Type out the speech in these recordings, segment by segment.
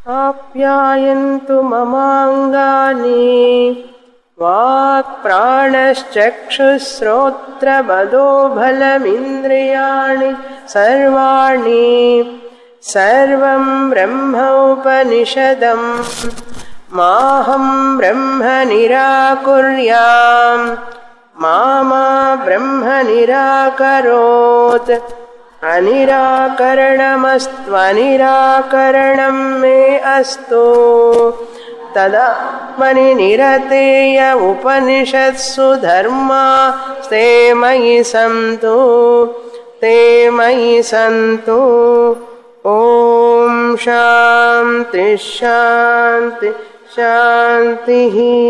आप्यायन्तु ममाङ्गानि वाक्प्राणश्चक्षुश्रोत्रमदो बलमिन्द्रियाणि सर्वाणि सर्वं ब्रह्मोपनिषदम् माहं ब्रह्म निराकुर्याम् मा मा ब्रह्म निराकरोत् अनिराकरणमस्त्वनिराकरणं मे अस्तु तदात्मनि निरतेय उपनिषत्सु धर्मा ते मयि सन्तु ते मयि सन्तु ॐ शान्ति శాంతి శాంతి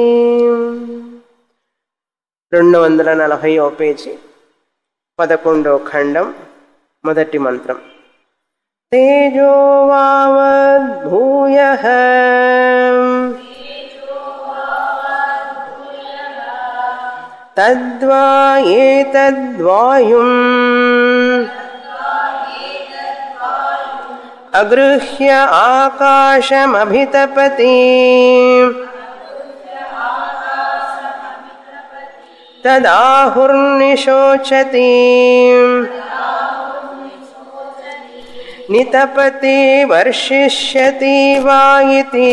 రెండు వందల నలభైవ పేజీ పదకొండో ఖండం మొదటి మంత్రం తేజో వావద్భూయ తద్వా ఏతద్వాయుం अगृह्य आकाशमभितपति तदाहुर्निशोचति नितपति वर्षिष्यति वा इति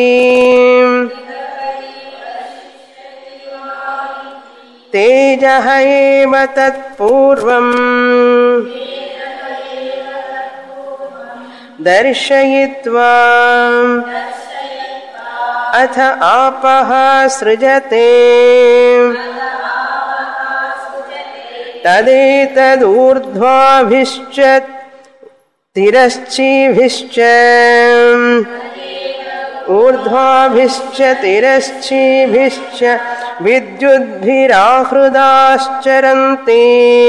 तेजः एव तत्पूर्वम् दर्शयित्वा अथ आपः सृजते तदेतदूर्ध्वाभिश्च तिरश्चीभिश्च ऊर्ध्वाभिश्च तिरश्चीभिश्च विद्युद्भिराहृदाश्चरन्ति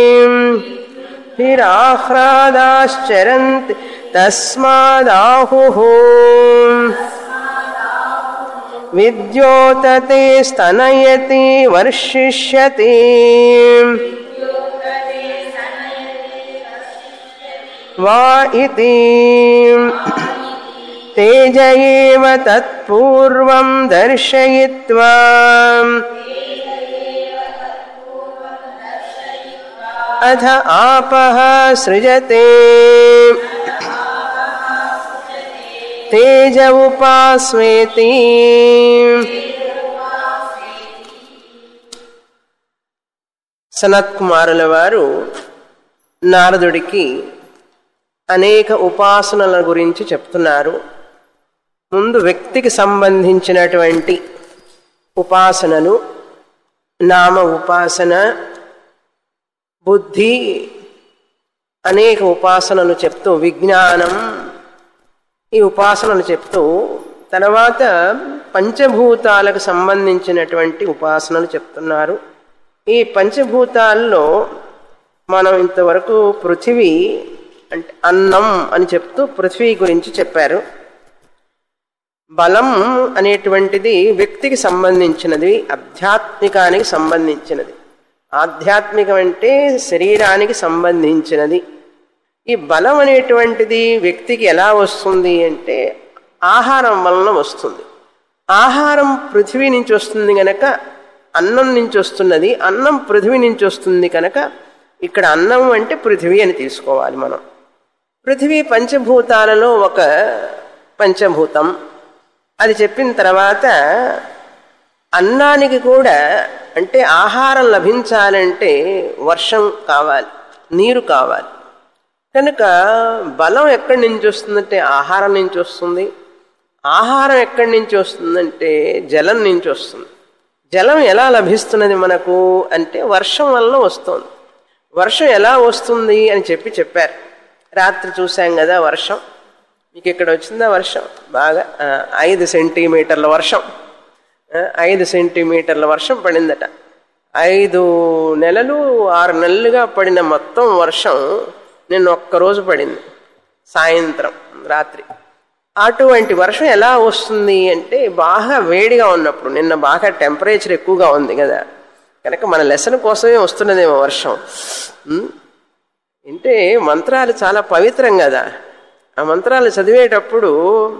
भिराह्रादाश्चरन्ति तस्मादाहुः विद्योतते स्तनयति वर्षिष्यति वा इति तेज एव तत्पूर्वं दर्शयित्वा अथ आपः सृजते తేజ ఉపాస్వేతి సనత్ కుమారుల వారు నారదుడికి అనేక ఉపాసనల గురించి చెప్తున్నారు ముందు వ్యక్తికి సంబంధించినటువంటి ఉపాసనలు నామ ఉపాసన బుద్ధి అనేక ఉపాసనలు చెప్తూ విజ్ఞానం ఈ ఉపాసనలు చెప్తూ తర్వాత పంచభూతాలకు సంబంధించినటువంటి ఉపాసనలు చెప్తున్నారు ఈ పంచభూతాల్లో మనం ఇంతవరకు పృథివీ అంటే అన్నం అని చెప్తూ పృథ్వీ గురించి చెప్పారు బలం అనేటువంటిది వ్యక్తికి సంబంధించినది ఆధ్యాత్మికానికి సంబంధించినది ఆధ్యాత్మికం అంటే శరీరానికి సంబంధించినది ఈ బలం అనేటువంటిది వ్యక్తికి ఎలా వస్తుంది అంటే ఆహారం వలన వస్తుంది ఆహారం పృథివీ నుంచి వస్తుంది కనుక అన్నం నుంచి వస్తున్నది అన్నం పృథివీ నుంచి వస్తుంది కనుక ఇక్కడ అన్నం అంటే పృథివీ అని తీసుకోవాలి మనం పృథివీ పంచభూతాలలో ఒక పంచభూతం అది చెప్పిన తర్వాత అన్నానికి కూడా అంటే ఆహారం లభించాలంటే వర్షం కావాలి నీరు కావాలి కనుక బలం ఎక్కడి నుంచి వస్తుందంటే ఆహారం నుంచి వస్తుంది ఆహారం ఎక్కడి నుంచి వస్తుందంటే జలం నుంచి వస్తుంది జలం ఎలా లభిస్తున్నది మనకు అంటే వర్షం వల్ల వస్తుంది వర్షం ఎలా వస్తుంది అని చెప్పి చెప్పారు రాత్రి చూసాం కదా వర్షం మీకు ఇక్కడ వచ్చిందా వర్షం బాగా ఆ, ఐదు సెంటీమీటర్ల వర్షం ఆ, ఐదు సెంటీమీటర్ల వర్షం పడిందట ఐదు నెలలు ఆరు నెలలుగా పడిన మొత్తం వర్షం నిన్న ఒక్కరోజు పడింది సాయంత్రం రాత్రి అటువంటి వర్షం ఎలా వస్తుంది అంటే బాగా వేడిగా ఉన్నప్పుడు నిన్న బాగా టెంపరేచర్ ఎక్కువగా ఉంది కదా కనుక మన లెసన్ కోసమే వస్తున్నదేమో వర్షం ఉమ్. అంటే మంత్రాలు చాలా పవిత్రం కదా ఆ మంత్రాలు చదివేటప్పుడు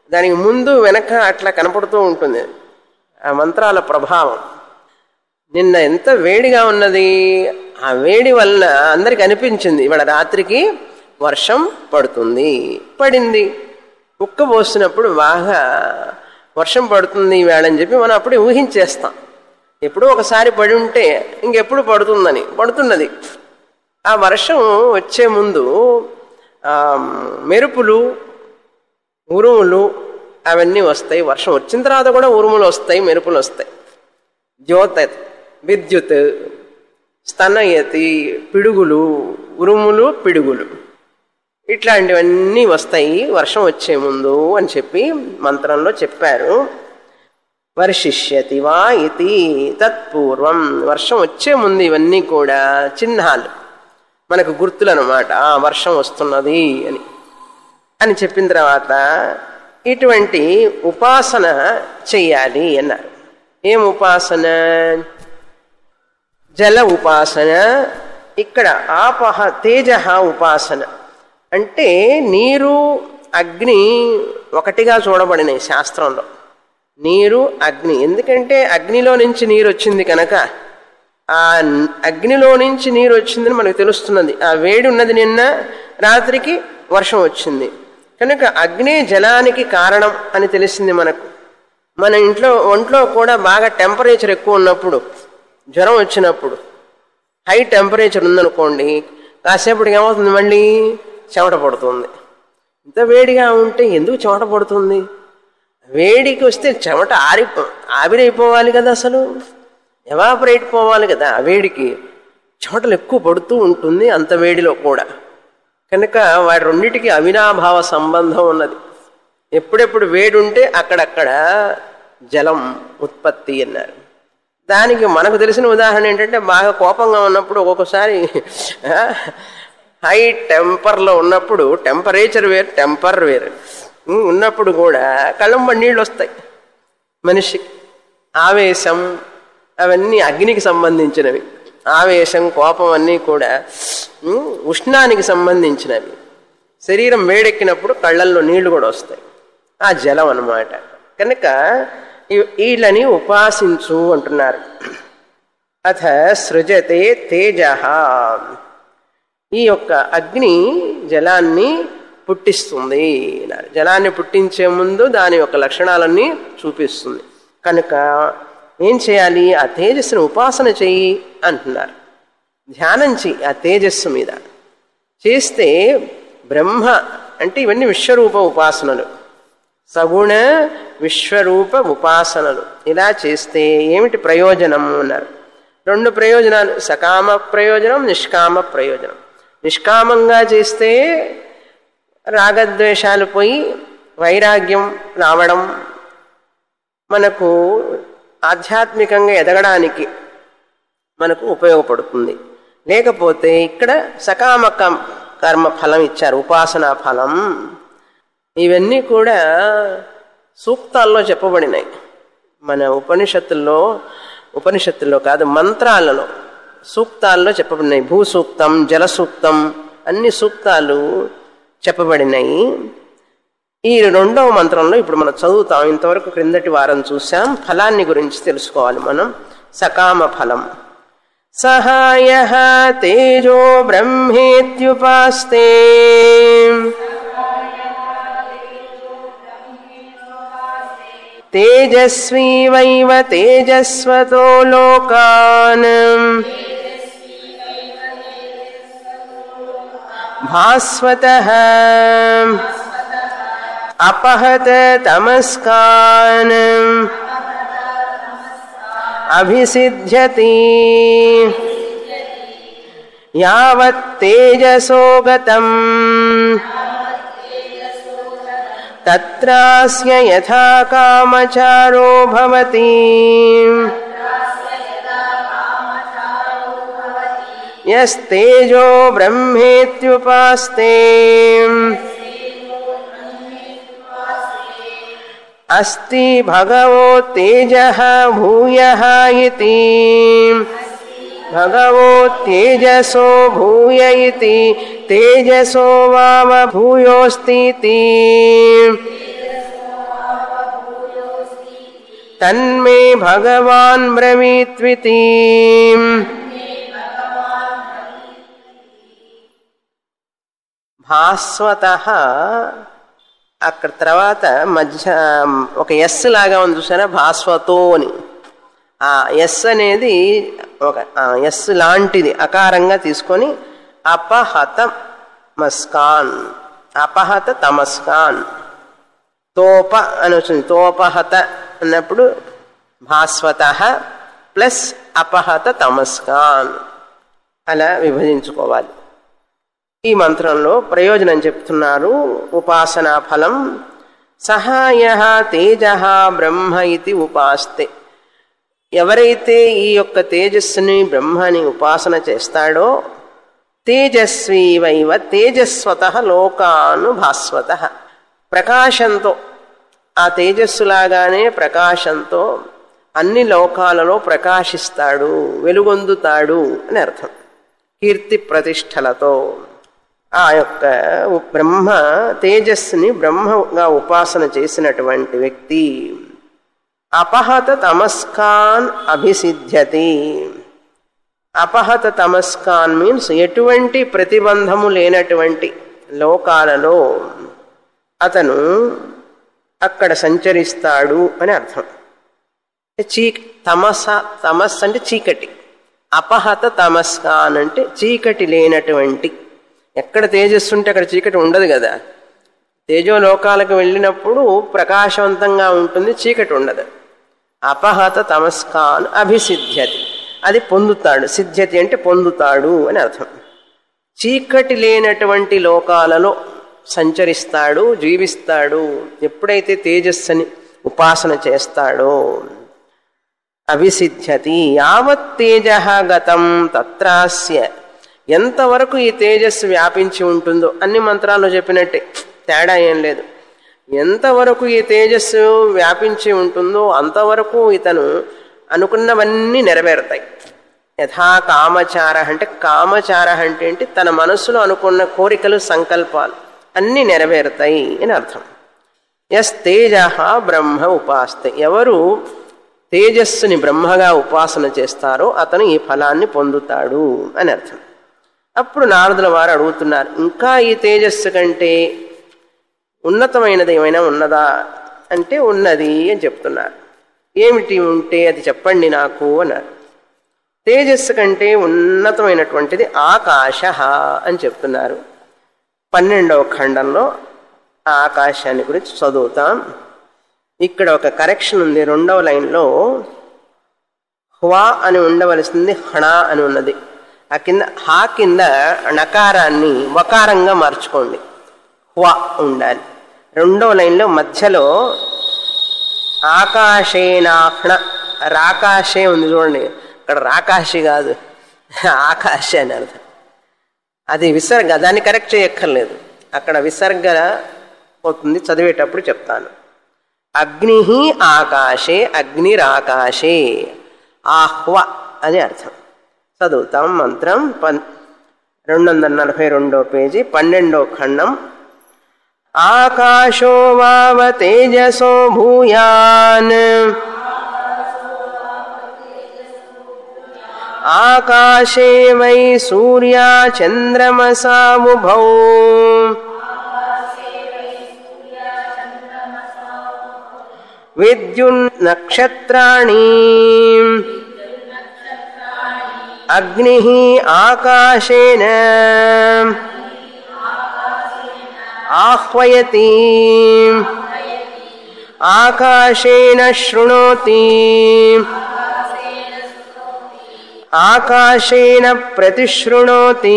దానికి ముందు వెనక అట్లా కనపడుతూ ఉంటుంది ఆ మంత్రాల ప్రభావం నిన్న ఎంత వేడిగా ఉన్నది ఆ వేడి వలన అందరికి అనిపించింది ఇవాళ రాత్రికి వర్షం పడుతుంది పడింది ఉక్క పోసినప్పుడు బాగా వర్షం పడుతుంది ఈవేళ అని చెప్పి మనం అప్పుడే ఊహించేస్తాం ఎప్పుడో ఒకసారి పడి ఉంటే ఇంకెప్పుడు పడుతుందని పడుతున్నది ఆ వర్షం వచ్చే ముందు ఆ, మెరుపులు ఉరుములు అవన్నీ వస్తాయి వర్షం వచ్చిన తర్వాత కూడా ఉరుములు వస్తాయి మెరుపులు వస్తాయి జ్యోత విద్యుత్ స్తనయతి పిడుగులు ఉరుములు పిడుగులు ఇట్లాంటివన్నీ వస్తాయి వర్షం వచ్చే ముందు అని చెప్పి మంత్రంలో చెప్పారు వర్షిష్యతి వా ఇది తత్పూర్వం వర్షం వచ్చే ముందు ఇవన్నీ కూడా చిహ్నాలు మనకు గుర్తులు అనమాట ఆ వర్షం వస్తున్నది అని అని చెప్పిన తర్వాత ఇటువంటి ఉపాసన చెయ్యాలి అన్నారు ఏం ఉపాసన జల ఉపాసన ఇక్కడ ఆపహ తేజ ఉపాసన అంటే నీరు అగ్ని ఒకటిగా చూడబడినాయి శాస్త్రంలో నీరు అగ్ని ఎందుకంటే అగ్నిలో నుంచి నీరు వచ్చింది కనుక ఆ అగ్నిలో నుంచి నీరు వచ్చిందని మనకు తెలుస్తున్నది ఆ వేడి ఉన్నది నిన్న రాత్రికి వర్షం వచ్చింది కనుక అగ్ని జలానికి కారణం అని తెలిసింది మనకు మన ఇంట్లో ఒంట్లో కూడా బాగా టెంపరేచర్ ఎక్కువ ఉన్నప్పుడు జ్వరం వచ్చినప్పుడు హై టెంపరేచర్ ఉందనుకోండి కాసేపటికి ఏమవుతుంది మళ్ళీ చెమట పడుతుంది ఇంత వేడిగా ఉంటే ఎందుకు చెమట పడుతుంది వేడికి వస్తే చెమట ఆరి ఆవిరైపోవాలి కదా అసలు ఎవాపరేట్ పోవాలి కదా ఆ వేడికి చెమటలు ఎక్కువ పడుతూ ఉంటుంది అంత వేడిలో కూడా కనుక వాటి రెండింటికి అవినాభావ సంబంధం ఉన్నది ఎప్పుడెప్పుడు వేడి ఉంటే అక్కడక్కడ జలం ఉత్పత్తి అన్నారు దానికి మనకు తెలిసిన ఉదాహరణ ఏంటంటే బాగా కోపంగా ఉన్నప్పుడు ఒక్కొక్కసారి హై టెంపర్లో ఉన్నప్పుడు టెంపరేచర్ వేరు టెంపర్ వేరు ఉమ్, ఉన్నప్పుడు కూడా కళ్ళంబడి నీళ్ళు వస్తాయి మనిషికి ఆవేశం అవన్నీ అగ్నికి సంబంధించినవి ఆవేశం కోపం అన్నీ కూడా ఉమ్, ఉష్ణానికి సంబంధించినవి శరీరం వేడెక్కినప్పుడు కళ్ళల్లో నీళ్లు కూడా వస్తాయి ఆ జలం అన్నమాట కనుక ఈ- వీళ్ళని ఉపాసించు అంటున్నారు అథ సృజతే తేజ ఈ యొక్క అగ్ని జలాన్ని పుట్టిస్తుంది అన్నారు. జలాన్ని పుట్టించే ముందు దాని యొక్క లక్షణాలన్నీ చూపిస్తుంది కనుక ఏం చేయాలి ఆ తేజస్సును ఉపాసన చెయ్యి అంటున్నారు ధ్యానం చెయ్యి ఆ తేజస్సు మీద చేస్తే బ్రహ్మ అంటే ఇవన్నీ విశ్వరూప ఉపాసనలు సగుణ విశ్వరూప ఉపాసనలు ఇలా చేస్తే ఏమిటి ప్రయోజనం అన్నారు రెండు ప్రయోజనాలు సకామ ప్రయోజనం నిష్కామ ప్రయోజనం నిష్కామంగా చేస్తే రాగద్వేషాలు పోయి వైరాగ్యం రావడం మనకు ఆధ్యాత్మికంగా ఎదగడానికి మనకు ఉపయోగపడుతుంది లేకపోతే ఇక్కడ సకామ కం- కర్మ ఫలం ఇచ్చారు ఉపాసనా ఫలం ఇవన్నీ కూడా సూక్తాల్లో చెప్పబడినాయి మన ఉపనిషత్తుల్లో ఉపనిషత్తుల్లో కాదు మంత్రాలలో సూక్తాల్లో చెప్పబడినాయి భూ సూక్తం జల సూక్తం అన్ని సూక్తాలు చెప్పబడినాయి ఈ రెండవ మంత్రంలో ఇప్పుడు మనం చదువుతాం ఇంతవరకు క్రిందటి వారం చూసాం ఫలాన్ని గురించి తెలుసుకోవాలి మనం సకామ ఫలం సహాయ తేజో బ్రహ్మేత్యుపాస్తే తేజస్వీ వైవ తేజస్వతో లోకాన్ భాస్వత అపహత తమస్కాన్ అభిసిద్ధ్యతి యావత్ తేజసో గతం తత్రాస్య యథా కామచారో భవతి యస్తేజో బ్రహ్మేత్యుపాస్తే అస్తి భగవో తేజ భూయ ఇతి భగవో తేజసో భూయ ఇతి తేజసో వామ భూయోస్తి తన్మే భగవాన్ బ్రవీత్వితి భాస్వత అక్కడ తర్వాత మధ్య ఒక ఎస్ లాగా ఉంది చూసారా భాస్వతో అని ఆ ఎస్ అనేది ఒక ఎస్ లాంటిది అకారంగా తీసుకొని అపహత మస్కాన్ అపహత తమస్కాన్ తోప అని వచ్చింది తోపహత అన్నప్పుడు భాస్వత ప్లస్ అపహత తమస్కాన్ అలా విభజించుకోవాలి ఈ మంత్రంలో ప్రయోజనం చెప్తున్నారు ఉపాసనా ఫలం సహాయ తేజ బ్రహ్మ ఇది ఉపాస్తే ఎవరైతే ఈ యొక్క తేజస్సుని బ్రహ్మని ఉపాసన చేస్తాడో తేజస్వీ వైవ తేజస్వత లోకాను భాస్వత ప్రకాశంతో ఆ తేజస్సులాగానే ప్రకాశంతో అన్ని లోకాలలో ప్రకాశిస్తాడు వెలుగొందుతాడు అని అర్థం కీర్తి ప్రతిష్టలతో ఆ యొక్క బ్రహ్మ తేజస్సుని బ్రహ్మగా ఉపాసన చేసినటువంటి వ్యక్తి అపహత తమస్కాన్ అభిసిద్ధ్యతి అపహత తమస్కాన్ మీన్స్ ఎటువంటి ప్రతిబంధము లేనటువంటి లోకాలలో అతను అక్కడ సంచరిస్తాడు అని అర్థం చీ తమస తమస్ అంటే చీకటి అపహత తమస్కాన్ అంటే చీకటి లేనటువంటి ఎక్కడ తేజస్సు ఉంటే అక్కడ చీకటి ఉండదు కదా తేజోలోకాలకు వెళ్ళినప్పుడు ప్రకాశవంతంగా ఉంటుంది చీకటి ఉండదు అపహత తమస్కాన్ అభిసిద్ధ్యతి అది పొందుతాడు సిద్ధ్యతి అంటే పొందుతాడు అని అర్థం చీకటి లేనటువంటి లోకాలలో సంచరిస్తాడు జీవిస్తాడు ఎప్పుడైతే తేజస్సుని ఉపాసన చేస్తాడో అభిసిద్ధ్యతి యావత్ తేజ గతం తత్రాస్య ఎంతవరకు ఈ తేజస్సు వ్యాపించి ఉంటుందో అన్ని మంత్రాల్లో చెప్పినట్టే తేడా ఏం లేదు ఎంతవరకు ఈ తేజస్సు వ్యాపించి ఉంటుందో అంతవరకు ఇతను అనుకున్నవన్నీ నెరవేరుతాయి యథా కామచార అంటే కామచార అంటే ఏంటి తన మనస్సులో అనుకున్న కోరికలు సంకల్పాలు అన్నీ నెరవేరుతాయి అని అర్థం ఎస్ తేజ బ్రహ్మ ఉపాస్తే ఎవరు తేజస్సుని బ్రహ్మగా ఉపాసన చేస్తారో అతను ఈ ఫలాన్ని పొందుతాడు అని అర్థం అప్పుడు నారదుల వారు అడుగుతున్నారు ఇంకా ఈ తేజస్సు కంటే ఉన్నతమైనది ఏమైనా ఉన్నదా అంటే ఉన్నది అని చెప్తున్నారు ఏమిటి ఉంటే అది చెప్పండి నాకు అన్నారు తేజస్సు కంటే ఉన్నతమైనటువంటిది ఆకాశ అని చెప్తున్నారు పన్నెండవ ఖండంలో ఆ ఆకాశాన్ని గురించి చదువుతాం ఇక్కడ ఒక కరెక్షన్ ఉంది రెండవ లైన్లో హ్వా అని ఉండవలసింది హణ అని ఉన్నది ఆ కింద హా కింద నకారాన్ని వకారంగా మార్చుకోండి హ్వా ఉండాలి రెండవ లైన్లో మధ్యలో ఆకాశేనాహ్ణ రాకాశే ఉంది చూడండి ఇక్కడ రాకాశి కాదు ఆకాశ అని అర్థం అది విసర్గ దాన్ని కరెక్ట్ చేయక్కర్లేదు అక్కడ విసర్గ పోతుంది చదివేటప్పుడు చెప్తాను అగ్ని ఆకాశే అగ్నిరాకాశే ఆహ్వ అని అర్థం చదువుతాం మంత్రం పన్ రెండు వందల నలభై రెండో పేజీ పన్నెండో ఖండం ఆకాశో వావ తేజసో భూయాన్ ఆకాశే వై సూర్యా చంద్రమసాముభౌ విద్యున్నక్షత్రాణి అగ్ని ఆకాశేన ఆహ్వయతి ఆకాశేన శృణోతి ఆకాశేన ప్రతిశృణోతి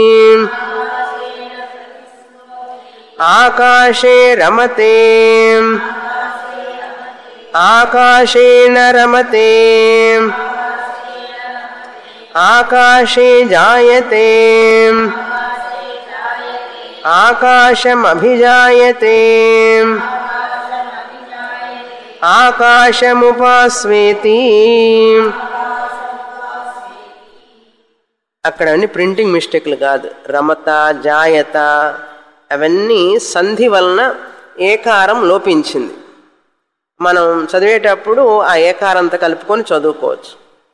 ఆకాశే రమతే ఆకాశేన రమతే ఆకాశే జాయతే ఆకాశమభిజాయతే ఆకాశముపాస్వేతి అక్కడ అన్ని ప్రింటింగ్ మిస్టేక్లు కాదు రమత జాయత అవన్నీ సంధి వలన ఏకారం లోపించింది మనం చదివేటప్పుడు ఆ ఏకారంత కలుపుకొని చదువుకోవచ్చు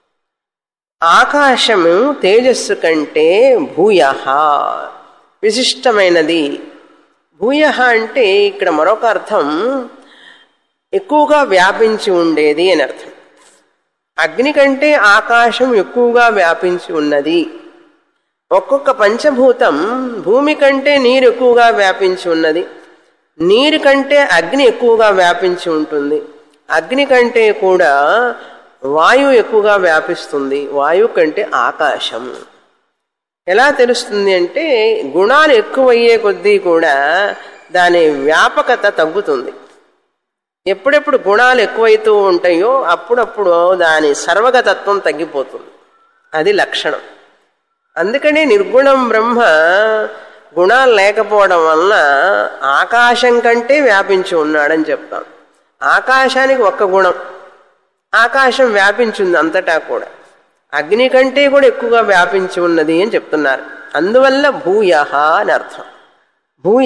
ఆకాశము తేజస్సు కంటే భూయ విశిష్టమైనది భూయ అంటే ఇక్కడ మరొక అర్థం ఎక్కువగా వ్యాపించి ఉండేది అని అర్థం అగ్ని కంటే ఆకాశం ఎక్కువగా వ్యాపించి ఉన్నది ఒక్కొక్క పంచభూతం భూమి కంటే నీరు ఎక్కువగా వ్యాపించి ఉన్నది నీరు కంటే అగ్ని ఎక్కువగా వ్యాపించి ఉంటుంది అగ్ని కంటే కూడా వాయువు ఎక్కువగా వ్యాపిస్తుంది వాయువు కంటే ఆకాశం ఎలా తెలుస్తుంది అంటే గుణాలు ఎక్కువయ్యే కొద్దీ కూడా దాని వ్యాపకత తగ్గుతుంది ఎప్పుడెప్పుడు గుణాలు ఎక్కువైతూ ఉంటాయో అప్పుడప్పుడు దాని సర్వగతత్వం తగ్గిపోతుంది అది లక్షణం అందుకనే నిర్గుణం బ్రహ్మ గుణాలు లేకపోవడం వలన ఆకాశం కంటే వ్యాపించి ఉన్నాడని చెప్తాం ఆకాశానికి ఒక్క గుణం ఆకాశం వ్యాపించింది అంతటా కూడా అగ్ని కంటే కూడా ఎక్కువగా వ్యాపించి ఉన్నది అని చెప్తున్నారు అందువల్ల భూయ అని అర్థం భూయ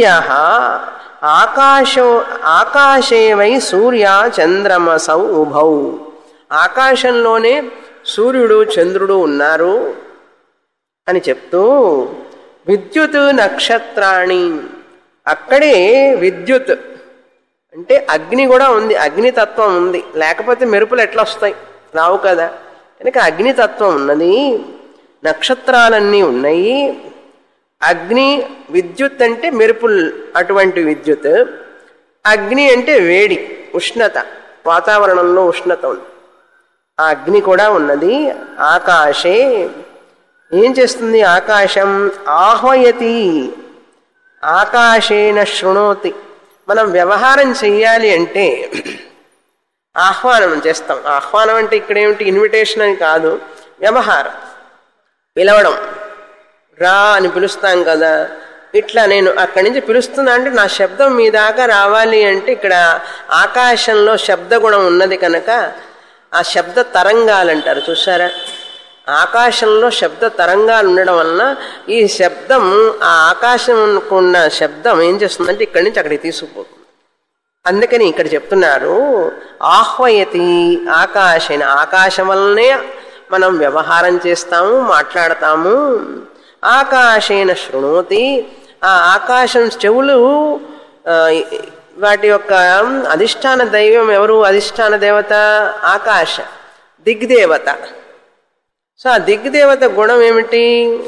ఆకాశం ఆకాశే వై సూర్య చంద్రమసౌ ఉభౌ ఆకాశంలోనే సూర్యుడు చంద్రుడు ఉన్నారు అని చెప్తూ విద్యుత్ నక్షత్రాణి అక్కడే విద్యుత్ అంటే అగ్ని కూడా ఉంది అగ్నితత్వం ఉంది లేకపోతే మెరుపులు ఎట్లా వస్తాయి రావు కదా కనుక అగ్నితత్వం ఉన్నది నక్షత్రాలన్నీ ఉన్నాయి అగ్ని విద్యుత్ అంటే మెరుపులు అటువంటి విద్యుత్ అగ్ని అంటే వేడి ఉష్ణత వాతావరణంలో ఉష్ణత ఉంది ఆ అగ్ని కూడా ఉన్నది ఆకాశే ఏం చేస్తుంది ఆకాశం ఆహ్వయతి ఆకాశేన శృణోతి మనం వ్యవహారం చెయ్యాలి అంటే ఆహ్వానం చేస్తాం ఆహ్వానం అంటే ఇక్కడ ఏమిటి ఇన్విటేషన్ అని కాదు వ్యవహారం పిలవడం రా అని పిలుస్తాం కదా ఇట్లా నేను అక్కడి నుంచి పిలుస్తున్నా అంటే నా శబ్దం మీ దాకా రావాలి అంటే ఇక్కడ ఆకాశంలో శబ్దగుణం ఉన్నది కనుక ఆ శబ్ద తరంగాలు అంటారు చూసారా ఆకాశంలో శబ్ద తరంగాలు ఉండడం వలన ఈ శబ్దం ఆ ఆకాశంకున్న శబ్దం ఏం చేస్తుందంటే ఇక్కడి నుంచి అక్కడికి తీసుకుపోతుంది అందుకని ఇక్కడ చెప్తున్నారు ఆహ్వయతి ఆకాశన ఆకాశం వల్లనే మనం వ్యవహారం చేస్తాము మాట్లాడతాము ఆకాశేన శృణోతి ఆ ఆకాశం చెవులు ఆ, వాటి యొక్క అధిష్టాన దైవం ఎవరు అధిష్టాన దేవత ఆకాశ దిగ్దేవత సో ఆ దిగ్దేవత గుణం ఏమిటి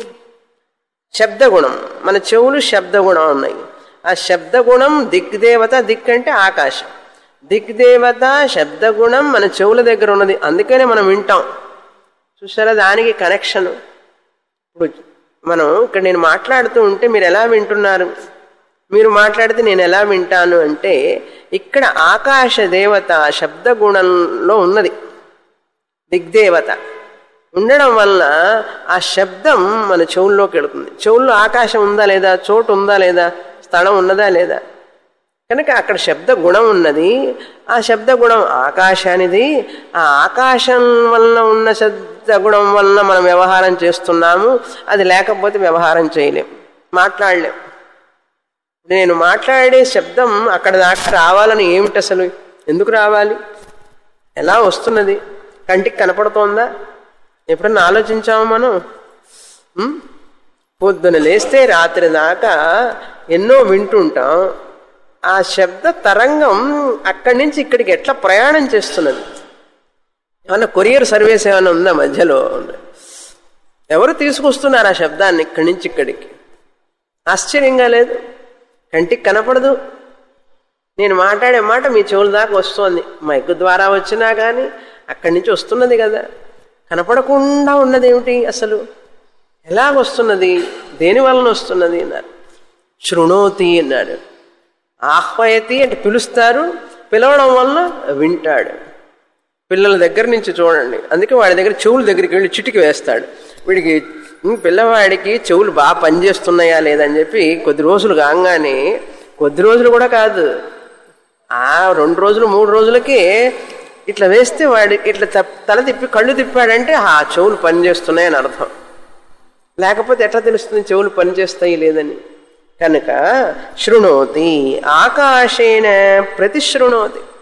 శబ్దగుణం మన చెవులు శబ్దగుణం ఉన్నాయి ఆ శబ్దగుణం దిగ్దేవత దిక్ అంటే ఆకాశం దిగ్దేవత శబ్దగుణం మన చెవుల దగ్గర ఉన్నది అందుకనే మనం వింటాం చూసారా దానికి కనెక్షన్ ఇప్పుడు మనం ఇక్కడ నేను మాట్లాడుతూ ఉంటే మీరు ఎలా వింటున్నారు మీరు మాట్లాడితే నేను ఎలా వింటాను అంటే ఇక్కడ ఆకాశ దేవత శబ్దగుణంలో ఉన్నది దిగ్దేవత ఉండడం వల్ల ఆ శబ్దం మన చెవుల్లోకి వెళుతుంది చెవుల్లో ఆకాశం ఉందా లేదా చోటు ఉందా లేదా స్థలం ఉన్నదా లేదా కనుక అక్కడ శబ్ద గుణం ఉన్నది ఆ శబ్ద గుణం ఆకాశానిది ఆ ఆకాశం వలన ఉన్న శబ్ద గుణం వలన మనం వ్యవహారం చేస్తున్నాము అది లేకపోతే వ్యవహారం చేయలేం మాట్లాడలేం నేను మాట్లాడే శబ్దం అక్కడ దాకా రావాలని ఏమిటి అసలు ఎందుకు రావాలి ఎలా వస్తున్నది కంటికి కనపడుతోందా ఎప్పుడన్నా ఆలోచించాము మనం ఉం? పొద్దున లేస్తే రాత్రి దాకా ఎన్నో వింటుంటాం ఆ శబ్ద తరంగం అక్కడి నుంచి ఇక్కడికి ఎట్లా ప్రయాణం చేస్తున్నది ఏమన్నా కొరియర్ సర్వీస్ ఏమైనా ఉందా మధ్యలో ఎవరు తీసుకొస్తున్నారు ఆ శబ్దాన్ని ఇక్కడి నుంచి ఇక్కడికి ఆశ్చర్యంగా లేదు కంటికి కనపడదు నేను మాట్లాడే మాట మీ చెవుల దాకా వస్తోంది మైక్ ద్వారా వచ్చినా కానీ అక్కడి నుంచి వస్తున్నది కదా కనపడకుండా ఉన్నది ఏమిటి అసలు ఎలాగొస్తున్నది దేని వలన వస్తున్నది అన్నారు శృణోతి అన్నాడు ఆహ్వయతి అంటే పిలుస్తారు పిలవడం వలన వింటాడు పిల్లల దగ్గర నుంచి చూడండి అందుకే వాడి దగ్గర చెవుల దగ్గరికి వెళ్ళి చిటికి వేస్తాడు వీడికి "ఉమ్, పిల్లవాడికి చెవులు బాగా పనిచేస్తున్నాయా లేదని చెప్పి కొద్ది రోజులు కాగానే కొద్ది రోజులు కూడా కాదు ఆ రెండు రోజులు మూడు రోజులకి ఇట్లా వేస్తే వాడి ఇట్లా తప్- తల తిప్పి కళ్ళు తిప్పాడంటే ఆ చెవులు పనిచేస్తున్నాయని అర్థం లేకపోతే ఎట్లా తెలుస్తుంది చెవులు పనిచేస్తాయి లేదని కనుక శృణోతి ఆకాశేన ప్రతిశృణోతి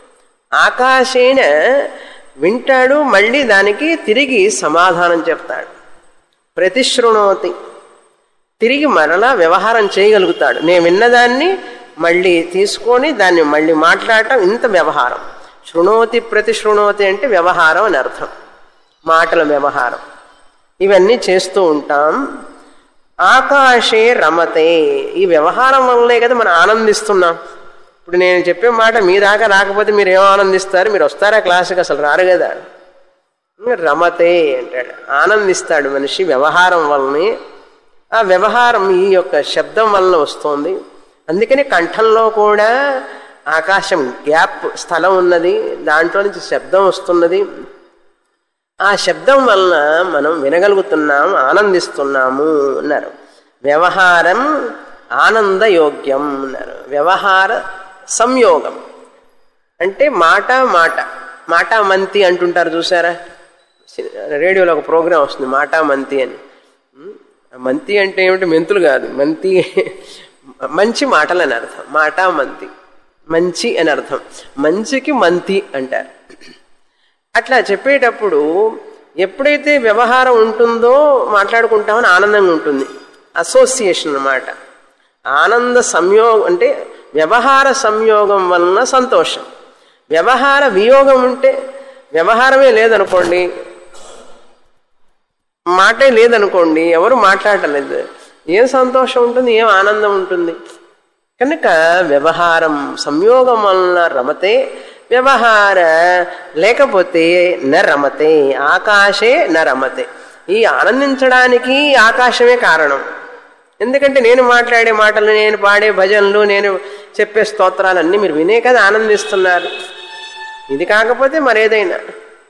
ఆకాశేన వింటాడు మళ్ళీ దానికి తిరిగి సమాధానం చెప్తాడు ప్రతిశృణోతి తిరిగి మరలా వ్యవహారం చేయగలుగుతాడు నేను విన్నదాన్ని మళ్ళీ తీసుకొని దాన్ని మళ్ళీ మాట్లాడటం ఇంత వ్యవహారం శృణోతి ప్రతిశృణోతి అంటే వ్యవహారం అని అర్థం మాటల వ్యవహారం ఇవన్నీ చేస్తూ ఉంటాం ఆకాశే రమతే ఈ వ్యవహారం వల్లే కదా మనం ఆనందిస్తున్నాం ఇప్పుడు నేను చెప్పే మాట మీ దాకా రాకపోతే మీరు ఏం ఆనందిస్తారు మీరు వస్తారా క్లాసుకి అసలు రారు కదా రమతే అంటాడు ఆనందిస్తాడు మనిషి వ్యవహారం వల్లనే ఆ వ్యవహారం ఈ యొక్క శబ్దం వలన వస్తుంది అందుకని కంఠంలో కూడా ఆకాశం గ్యాప్ స్థలం ఉన్నది దాంట్లో నుంచి శబ్దం వస్తున్నది ఆ శబ్దం వలన మనం వినగలుగుతున్నాం ఆనందిస్తున్నాము అన్నారు వ్యవహారం ఆనందయోగ్యం అన్నారు వ్యవహార సంయోగం అంటే మాట మాట మాట మంతి అంటుంటారు చూసారా రేడియోలో ఒక ప్రోగ్రాం వస్తుంది మాటా మంతి అని మంతి అంటే ఏమిటి మెంతులు కాదు మంతి మంచి మాటలు అని అర్థం మాటా మంతి మంచి అని అర్థం మంచికి మంతి అంటారు అట్లా చెప్పేటప్పుడు ఎప్పుడైతే వ్యవహారం ఉంటుందో మాట్లాడుకుంటామని ఆనందంగా ఉంటుంది అసోసియేషన్ అన్నమాట ఆనంద సంయోగం అంటే వ్యవహార సంయోగం వలన సంతోషం వ్యవహార వియోగం ఉంటే వ్యవహారమే లేదనుకోండి మాటే లేదనుకోండి ఎవరు మాట్లాడలేదు ఏం సంతోషం ఉంటుంది ఏం ఆనందం ఉంటుంది కనుక వ్యవహారం సంయోగం వలన రమతే వ్యవహార లేకపోతే న రమతే ఆకాశే న రమతే ఈ ఆనందించడానికి ఆకాశమే కారణం ఎందుకంటే నేను మాట్లాడే మాటలు నేను పాడే భజనలు నేను చెప్పే స్తోత్రాలన్నీ మీరు వినే కదా ఆనందిస్తున్నారు ఇది కాకపోతే మరేదైనా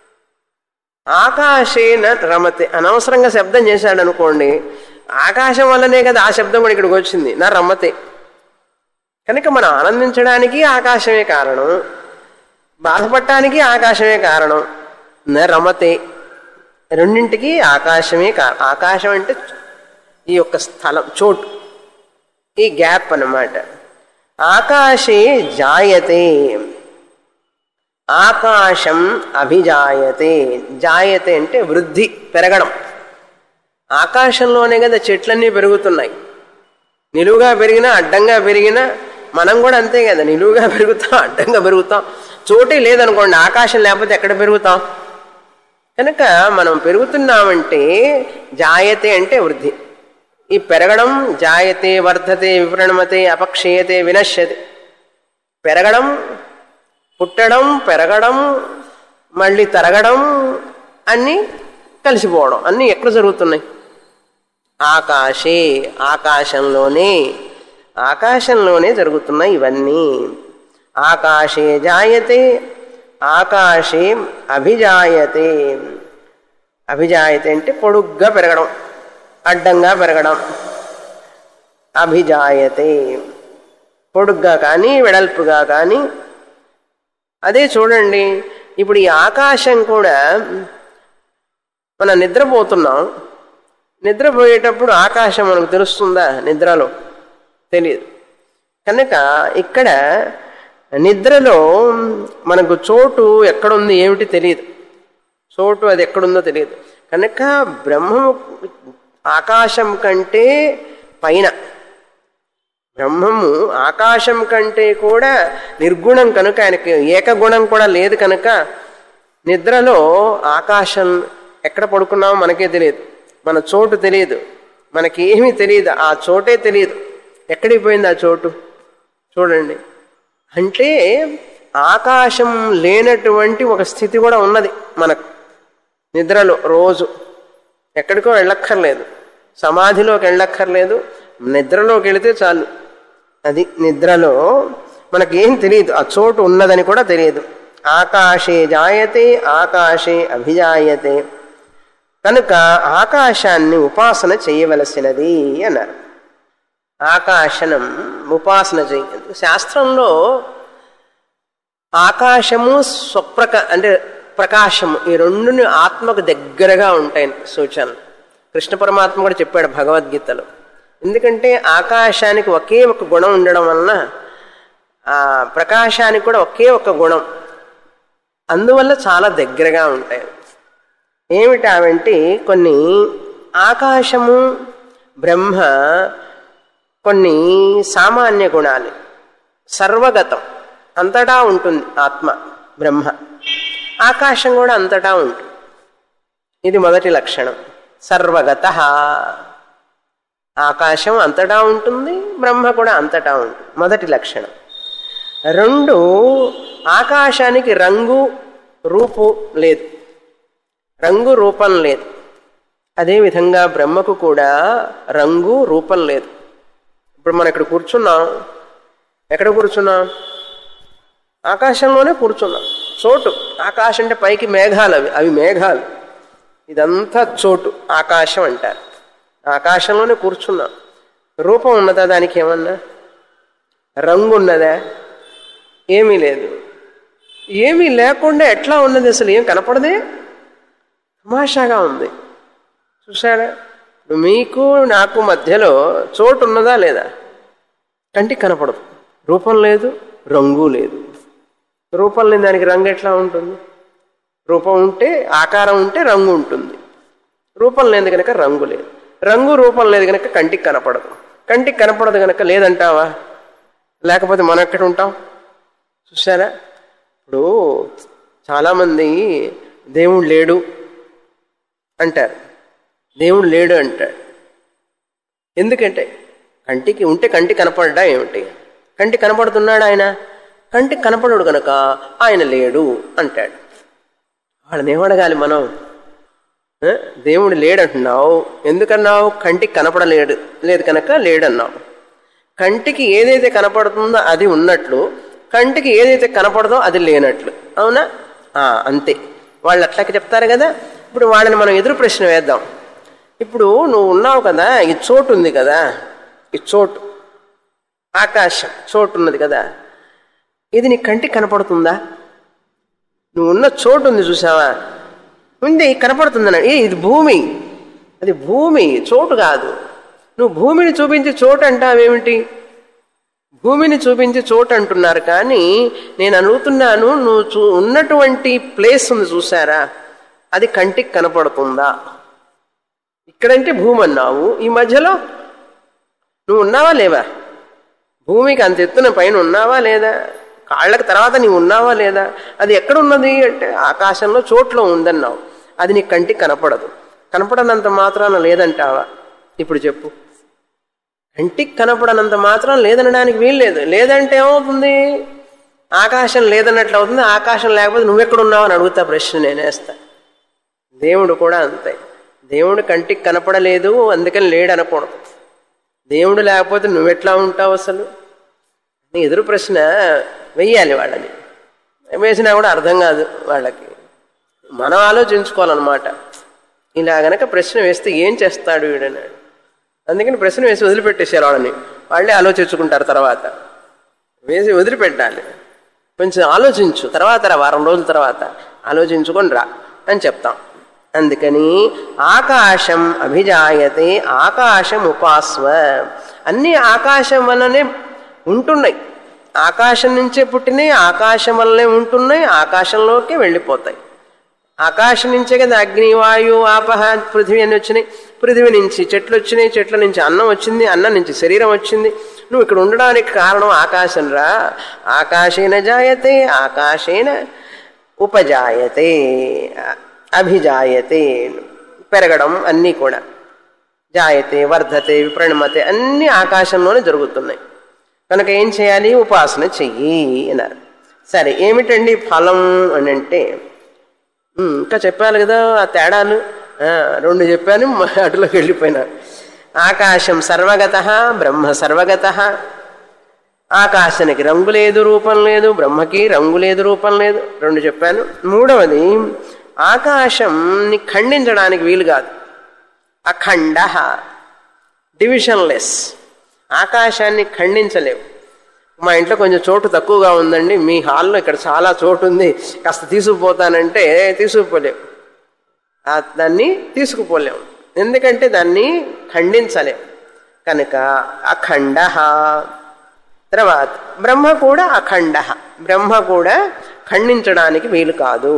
ఆకాశేన రమతే అనవసరంగా శబ్దం చేశాడు అనుకోండి ఆకాశం వల్లనే కదా ఆ శబ్దం కూడా ఇక్కడికి వచ్చింది నా రమ్మతే కనుక మనం ఆనందించడానికి ఆకాశమే కారణం బాధపడటానికి ఆకాశమే కారణం న రమతే రెండింటికి ఆకాశమే కారణం ఆకాశం అంటే ఈ యొక్క స్థలం చోటు ఈ గ్యాప్ అన్నమాట ఆకాశే జాయతే ఆకాశం అభిజాయతే జాయతే అంటే వృద్ధి పెరగడం ఆకాశంలోనే కదా చెట్లన్నీ పెరుగుతున్నాయి నిలువుగా పెరిగినా అడ్డంగా పెరిగినా మనం కూడా అంతే కదా నిలువుగా పెరుగుతాం అడ్డంగా పెరుగుతాం చోటే లేదనుకోండి ఆకాశం లేకపోతే ఎక్కడ పెరుగుతాం కనుక మనం పెరుగుతున్నామంటే జాయతే అంటే వృద్ధి ఈ పెరగడం జాయతే వర్ధతే విప్రణమతే అపక్షయతే వినశ్యతే పెరగడం పుట్టడం పెరగడం మళ్ళీ తరగడం అన్నీ కలిసిపోవడం అన్నీ ఎక్కడ జరుగుతున్నాయి ఆకాశే ఆకాశంలోనే ఆకాశంలోనే జరుగుతున్నాయి ఇవన్నీ ఆకాశే జాయతే ఆకాశే అభిజాయతే అభిజాయతే అంటే పొడుగ్గా పెరగడం అడ్డంగా పెరగడం అభిజాయతే పొడుగ్గా కానీ వెడల్పుగా కానీ అదే చూడండి ఇప్పుడు ఈ ఆకాశం కూడా మనం నిద్రపోతున్నాం నిద్రపోయేటప్పుడు ఆకాశం మనకు తెలుస్తుందా నిద్రలో తెలియదు కనుక ఇక్కడ నిద్రలో మనకు చోటు ఎక్కడుంది ఏమిటి తెలియదు చోటు అది ఎక్కడుందో తెలియదు కనుక బ్రహ్మము ఆకాశం కంటే పైన బ్రహ్మము ఆకాశం కంటే కూడా నిర్గుణం కనుక ఆయనకి ఏకగుణం కూడా లేదు కనుక నిద్రలో ఆకాశం ఎక్కడ పడుకున్నామో మనకే తెలియదు మన చోటు తెలియదు మనకి ఏమీ తెలియదు ఆ చోటే తెలియదు ఎక్కడికి పోయింది ఆ చోటు చూడండి అంటే ఆకాశం లేనటువంటి ఒక స్థితి కూడా ఉన్నది మనకు నిద్రలో రోజు ఎక్కడికో వెళ్ళక్కర్లేదు సమాధిలోకి వెళ్ళక్కర్లేదు నిద్రలోకి వెళితే చాలు అది నిద్రలో మనకేం తెలియదు ఆ చోటు ఉన్నదని కూడా తెలియదు ఆకాశే జాయతే ఆకాశే అభిజాయతే కనుక ఆకాశాన్ని ఉపాసన చేయవలసినది అన్నారు ఆకాశనం ఉపాసన చేయ శాస్త్రంలో ఆకాశము స్వప్రక అంటే ప్రకాశము ఈ రెండుని ఆత్మకు దగ్గరగా ఉంటాయి సూచనలు కృష్ణ పరమాత్మ కూడా చెప్పాడు భగవద్గీతలో ఎందుకంటే ఆకాశానికి ఒకే ఒక గుణం ఉండడం వలన ఆ ప్రకాశానికి కూడా ఒకే ఒక గుణం అందువల్ల చాలా దగ్గరగా ఉంటాయి ఏమిటావంటే కొన్ని ఆకాశము బ్రహ్మ కొన్ని సామాన్య గుణాలు సర్వగతం అంతటా ఉంటుంది ఆత్మ బ్రహ్మ ఆకాశం కూడా అంతటా ఉంటుంది ఇది మొదటి లక్షణం సర్వగత ఆకాశం అంతటా ఉంటుంది బ్రహ్మ కూడా అంతటా ఉంటుంది మొదటి లక్షణం రెండు ఆకాశానికి రంగు రూపు లేదు రంగు రూపం లేదు అదేవిధంగా బ్రహ్మకు కూడా రంగు రూపం లేదు ఇప్పుడు మనం ఇక్కడ కూర్చున్నాం ఎక్కడ కూర్చున్నాం ఆకాశంలోనే కూర్చున్నాం చోటు ఆకాశం అంటే పైకి మేఘాలు అవి అవి మేఘాలు ఇదంతా చోటు ఆకాశం అంటారు ఆకాశంలోనే కూర్చున్నాం రూపం ఉన్నదా దానికి ఏమన్నా రంగు ఉన్నదా ఏమీ లేదు ఏమీ లేకుండా ఎట్లా ఉన్నది అసలు ఏం కనపడదే తమాషాగా ఉంది చూసారా మీకు నాకు మధ్యలో చోటు ఉన్నదా లేదా కంటికి కనపడదు రూపం లేదు రంగు లేదు రూపం లేని దానికి రంగు ఎట్లా ఉంటుంది రూపం ఉంటే ఆకారం ఉంటే రంగు ఉంటుంది రూపం లేదు కనుక రంగు లేదు రంగు రూపం లేదు కనుక కంటికి కనపడదు కంటికి కనపడదు కనుక లేదంటావా లేకపోతే మనం ఎక్కడ ఉంటాం చూసారా ఇప్పుడు చాలామంది దేవుడు లేడు అంటారు దేవుడు లేడు అంటాడు ఎందుకంటే కంటికి ఉంటే కంటి కనపడ్డా ఏమిటి కంటి కనపడుతున్నాడు ఆయన కంటికి కనపడడు కనుక ఆయన లేడు అంటాడు వాళ్ళని ఏమడగాలి మనం ఆ? దేవుడు లేడంటున్నావు ఎందుకన్నావు కంటికి కనపడలేడు లేదు కనుక లేడన్నావు కంటికి ఏదైతే కనపడుతుందో అది ఉన్నట్లు కంటికి ఏదైతే కనపడదో అది లేనట్లు అవునా ఆ, అంతే వాళ్ళు అట్లాగే చెప్తారు కదా ఇప్పుడు వాళ్ళని మనం ఎదురు ప్రశ్న వేద్దాం ఇప్పుడు నువ్వు ఉన్నావు కదా ఈ చోటు ఉంది కదా ఈ చోటు ఆకాశం చోటు ఉన్నది కదా ఇది నీ కంటికి కనపడుతుందా నువ్వు ఉన్న చోటు ఉంది చూసావా ఉంది కనపడుతుందన్నాడు ఏ ఇది భూమి అది భూమి చోటు కాదు నువ్వు భూమిని చూపించి చోటు అంటావేమిటి భూమిని చూపించి చోటు అంటున్నారు కానీ నేను అడుగుతున్నాను నువ్వు చూ ఉన్నటువంటి ప్లేస్ ఉంది చూసారా అది కంటికి కనపడుతుందా ఇక్కడంటే భూమి అన్నావు ఈ మధ్యలో నువ్వు ఉన్నావా లేవా భూమికి అంత ఎత్తున పైన ఉన్నావా లేదా కాళ్ళకి తర్వాత నీవు ఉన్నావా లేదా అది ఎక్కడున్నది అంటే ఆకాశంలో చోట్లో ఉందన్నావు అది నీ కంటికి కనపడదు కనపడనంత మాత్రాన లేదంటావా ఇప్పుడు చెప్పు కంటికి కనపడనంత మాత్రం లేదనడానికి వీల్లేదు లేదంటే ఏమవుతుంది ఆకాశం లేదన్నట్లు అవుతుంది ఆకాశం లేకపోతే నువ్వెక్కడున్నావు అని అడుగుతా ప్రశ్న నేనేస్తా దేవుడు కూడా అంతే దేవుడు కంటికి కనపడలేదు అందుకని లేడు అనకూడదు దేవుడు లేకపోతే నువ్వెట్లా ఉంటావు అసలు నీ ఎదురు ప్రశ్న వెయ్యాలి వాళ్ళని వేసినా కూడా అర్థం కాదు వాళ్ళకి మనం ఆలోచించుకోవాలన్నమాట ఇలా గనక ప్రశ్న వేస్తే ఏం చేస్తాడు వీడన్నాడు అందుకని ప్రశ్న వేసి వదిలిపెట్టేశారు వాళ్ళని వాళ్ళే ఆలోచించుకుంటారు తర్వాత వేసి వదిలిపెట్టాలి కొంచెం ఆలోచించు తర్వాత రా వారం రోజుల తర్వాత ఆలోచించుకొని రా అని చెప్తాం అందుకని ఆకాశం అభిజాయతే ఆకాశం ఉపాస్వ అన్నీ ఆకాశం వల్లనే ఉంటున్నాయి ఆకాశం నుంచే పుట్టినాయి ఆకాశం వల్లనే ఉంటున్నాయి ఆకాశంలోకే వెళ్ళిపోతాయి ఆకాశం నుంచే కదా అగ్ని వాయు ఆపహ పృథివీ అని వచ్చినాయి పృథివీ నుంచి చెట్లు వచ్చినాయి చెట్ల నుంచి అన్నం వచ్చింది అన్నం నుంచి శరీరం వచ్చింది నువ్వు ఇక్కడ ఉండడానికి కారణం ఆకాశం రా ఆకాశేన జాయతే ఆకాశేన ఉపజాయతే అభిజాయతే పెరగడం అన్నీ కూడా జాయతే వర్ధతే విప్రణమతే అన్నీ ఆకాశంలోనే జరుగుతున్నాయి కనుక ఏం చేయాలి ఉపాసన చెయ్యి అన్నారు సరే ఏమిటండి ఫలం అని అంటే ఉమ్, ఇంకా చెప్పాలి కదా ఆ తేడాలు ఆ, రెండు చెప్పాను మ- అటులోకి వెళ్ళిపోయినా ఆకాశం సర్వగత బ్రహ్మ సర్వగత ఆకాశానికి రంగు లేదు రూపం లేదు బ్రహ్మకి రంగు లేదు రూపం లేదు రెండు చెప్పాను మూడవది ఆకాశంని ఖండించడానికి వీలు కాదు అఖండ డివిజన్లెస్ ఆకాశాన్ని ఖండించలేవు మా ఇంట్లో కొంచెం చోటు తక్కువగా ఉందండి మీ హాల్లో ఇక్కడ చాలా చోటు ఉంది కాస్త తీసుకుపోతానంటే తీసుకుపోలేవు ఆ దాన్ని తీసుకుపోలేము ఎందుకంటే దాన్ని ఖండించలేము కనుక అఖండ తర్వాత బ్రహ్మ కూడా అఖండ బ్రహ్మ కూడా ఖండించడానికి వీలు కాదు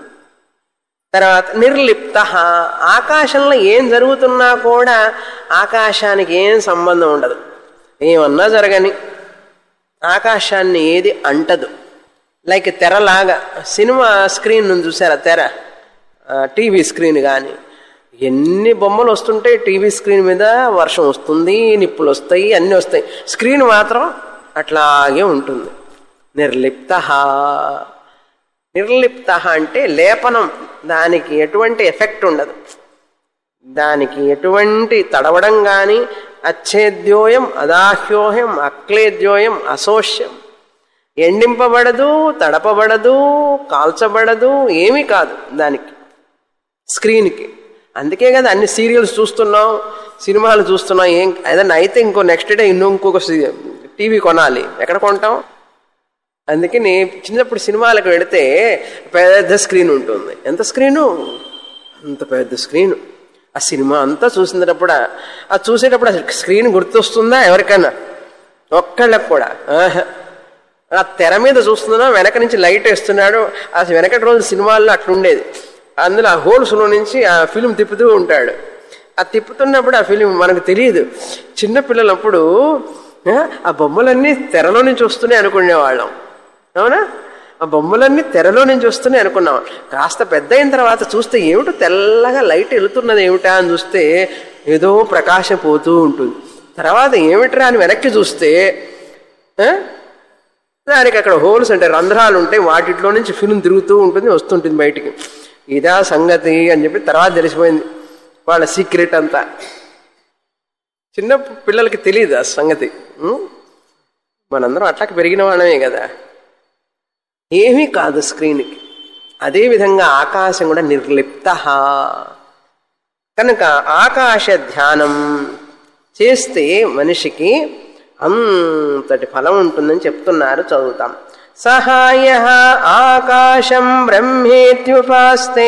తర్వాత నిర్లిప్త ఆకాశంలో ఏం జరుగుతున్నా కూడా ఆకాశానికి ఏం సంబంధం ఉండదు ఏమన్నా జరగని ఆకాశాన్ని ఏది అంటదు లైక్ తెరలాగా సినిమా స్క్రీన్ నుంచి చూసారా తెర టీవీ స్క్రీన్ కానీ ఎన్ని బొమ్మలు వస్తుంటాయి టీవీ స్క్రీన్ మీద వర్షం వస్తుంది నిప్పులు వస్తాయి అన్నీ వస్తాయి స్క్రీన్ మాత్రం అట్లాగే ఉంటుంది నిర్లిప్త నిర్లిప్త అంటే లేపనం దానికి ఎటువంటి ఎఫెక్ట్ ఉండదు దానికి ఎటువంటి తడవడం కానీ అచ్ఛేద్యోయం అదాహ్యోహం అక్లేద్యోయం అసోష్యం ఎండింపబడదు తడపబడదు కాల్చబడదు ఏమీ కాదు దానికి స్క్రీన్కి అందుకే కదా అన్ని సీరియల్స్ చూస్తున్నాం సినిమాలు చూస్తున్నాం ఏం ఏదన్నా అయితే ఇంకో నెక్స్ట్ డే ಇನ್ನೂ ఇంకొక టీవీ కొనాలి ఎక్కడ కొంటాం అందుకే నే చిన్నప్పుడు సినిమాలకు వెళితే పెద్ద స్క్రీన్ ఉంటుంది ఎంత స్క్రీను అంత పెద్ద స్క్రీను ఆ సినిమా అంతా చూసినప్పుడు ఆ చూసేటప్పుడు ఆ స్క్రీన్ గుర్తొస్తుందా ఎవరికైనా ఒక్కళ్ళకు కూడా ఆహా. ఆ తెర మీద చూస్తున్నా వెనక నుంచి లైట్ వేస్తున్నాడు ఆ వెనకటి రోజు సినిమాల్లో అట్లుండేది అందులో ఆ హోల్స్లో నుంచి ఆ ఫిలిం తిప్పుతూ ఉంటాడు ఆ తిప్పుతున్నప్పుడు ఆ ఫిలిం మనకు తెలియదు చిన్న పిల్లలప్పుడు ఆ, ఆ బొమ్మలన్నీ తెరలో నుంచి వస్తున్నాయి అనుకునేవాళ్ళం అవునా ఆ బొమ్మలన్నీ తెరలో నుంచి వస్తున్నాయి అనుకున్నాం కాస్త పెద్ద అయిన తర్వాత చూస్తే ఏమిటో తెల్లగా లైట్ వెళుతున్నది ఏమిటా అని చూస్తే ఏదో ప్రకాశం పోతూ ఉంటుంది తర్వాత ఏమిట్రా అని వెనక్కి చూస్తే ఆ, దానికి అక్కడ హోల్స్ ఉంటాయి రంధ్రాలు ఉంటాయి వాటిలో నుంచి ఫిల్మ్ తిరుగుతూ ఉంటుంది వస్తుంటుంది బయటికి ఇదా సంగతి అని చెప్పి తర్వాత తెలిసిపోయింది వాళ్ళ సీక్రెట్ అంతా చిన్న పిల్లలకి తెలియదు ఆ సంగతి ఉం? మనందరం అట్లాకి పెరిగిన వాళ్ళమే కదా ఏమీ కాదు స్క్రీన్కి అదేవిధంగా ఆకాశం కూడా నిర్లిప్త కనుక ఆకాశ ధ్యానం చేస్తే మనిషికి అంతటి ఫలం ఉంటుందని చెప్తున్నారు చదువుతాం సహాయ ఆకాశం బ్రహ్మేత్యుపాస్తే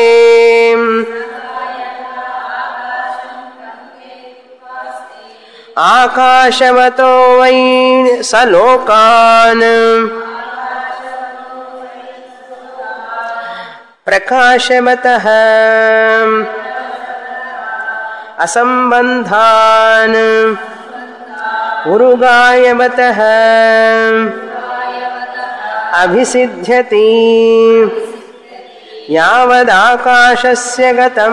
ఆకాశవతో వై సలోకాన్ ప్రకాశవత అసంబంధాన్ ఉరుగాయవత అభిసిద్ధ్యతి యావదాకాశస్య గతం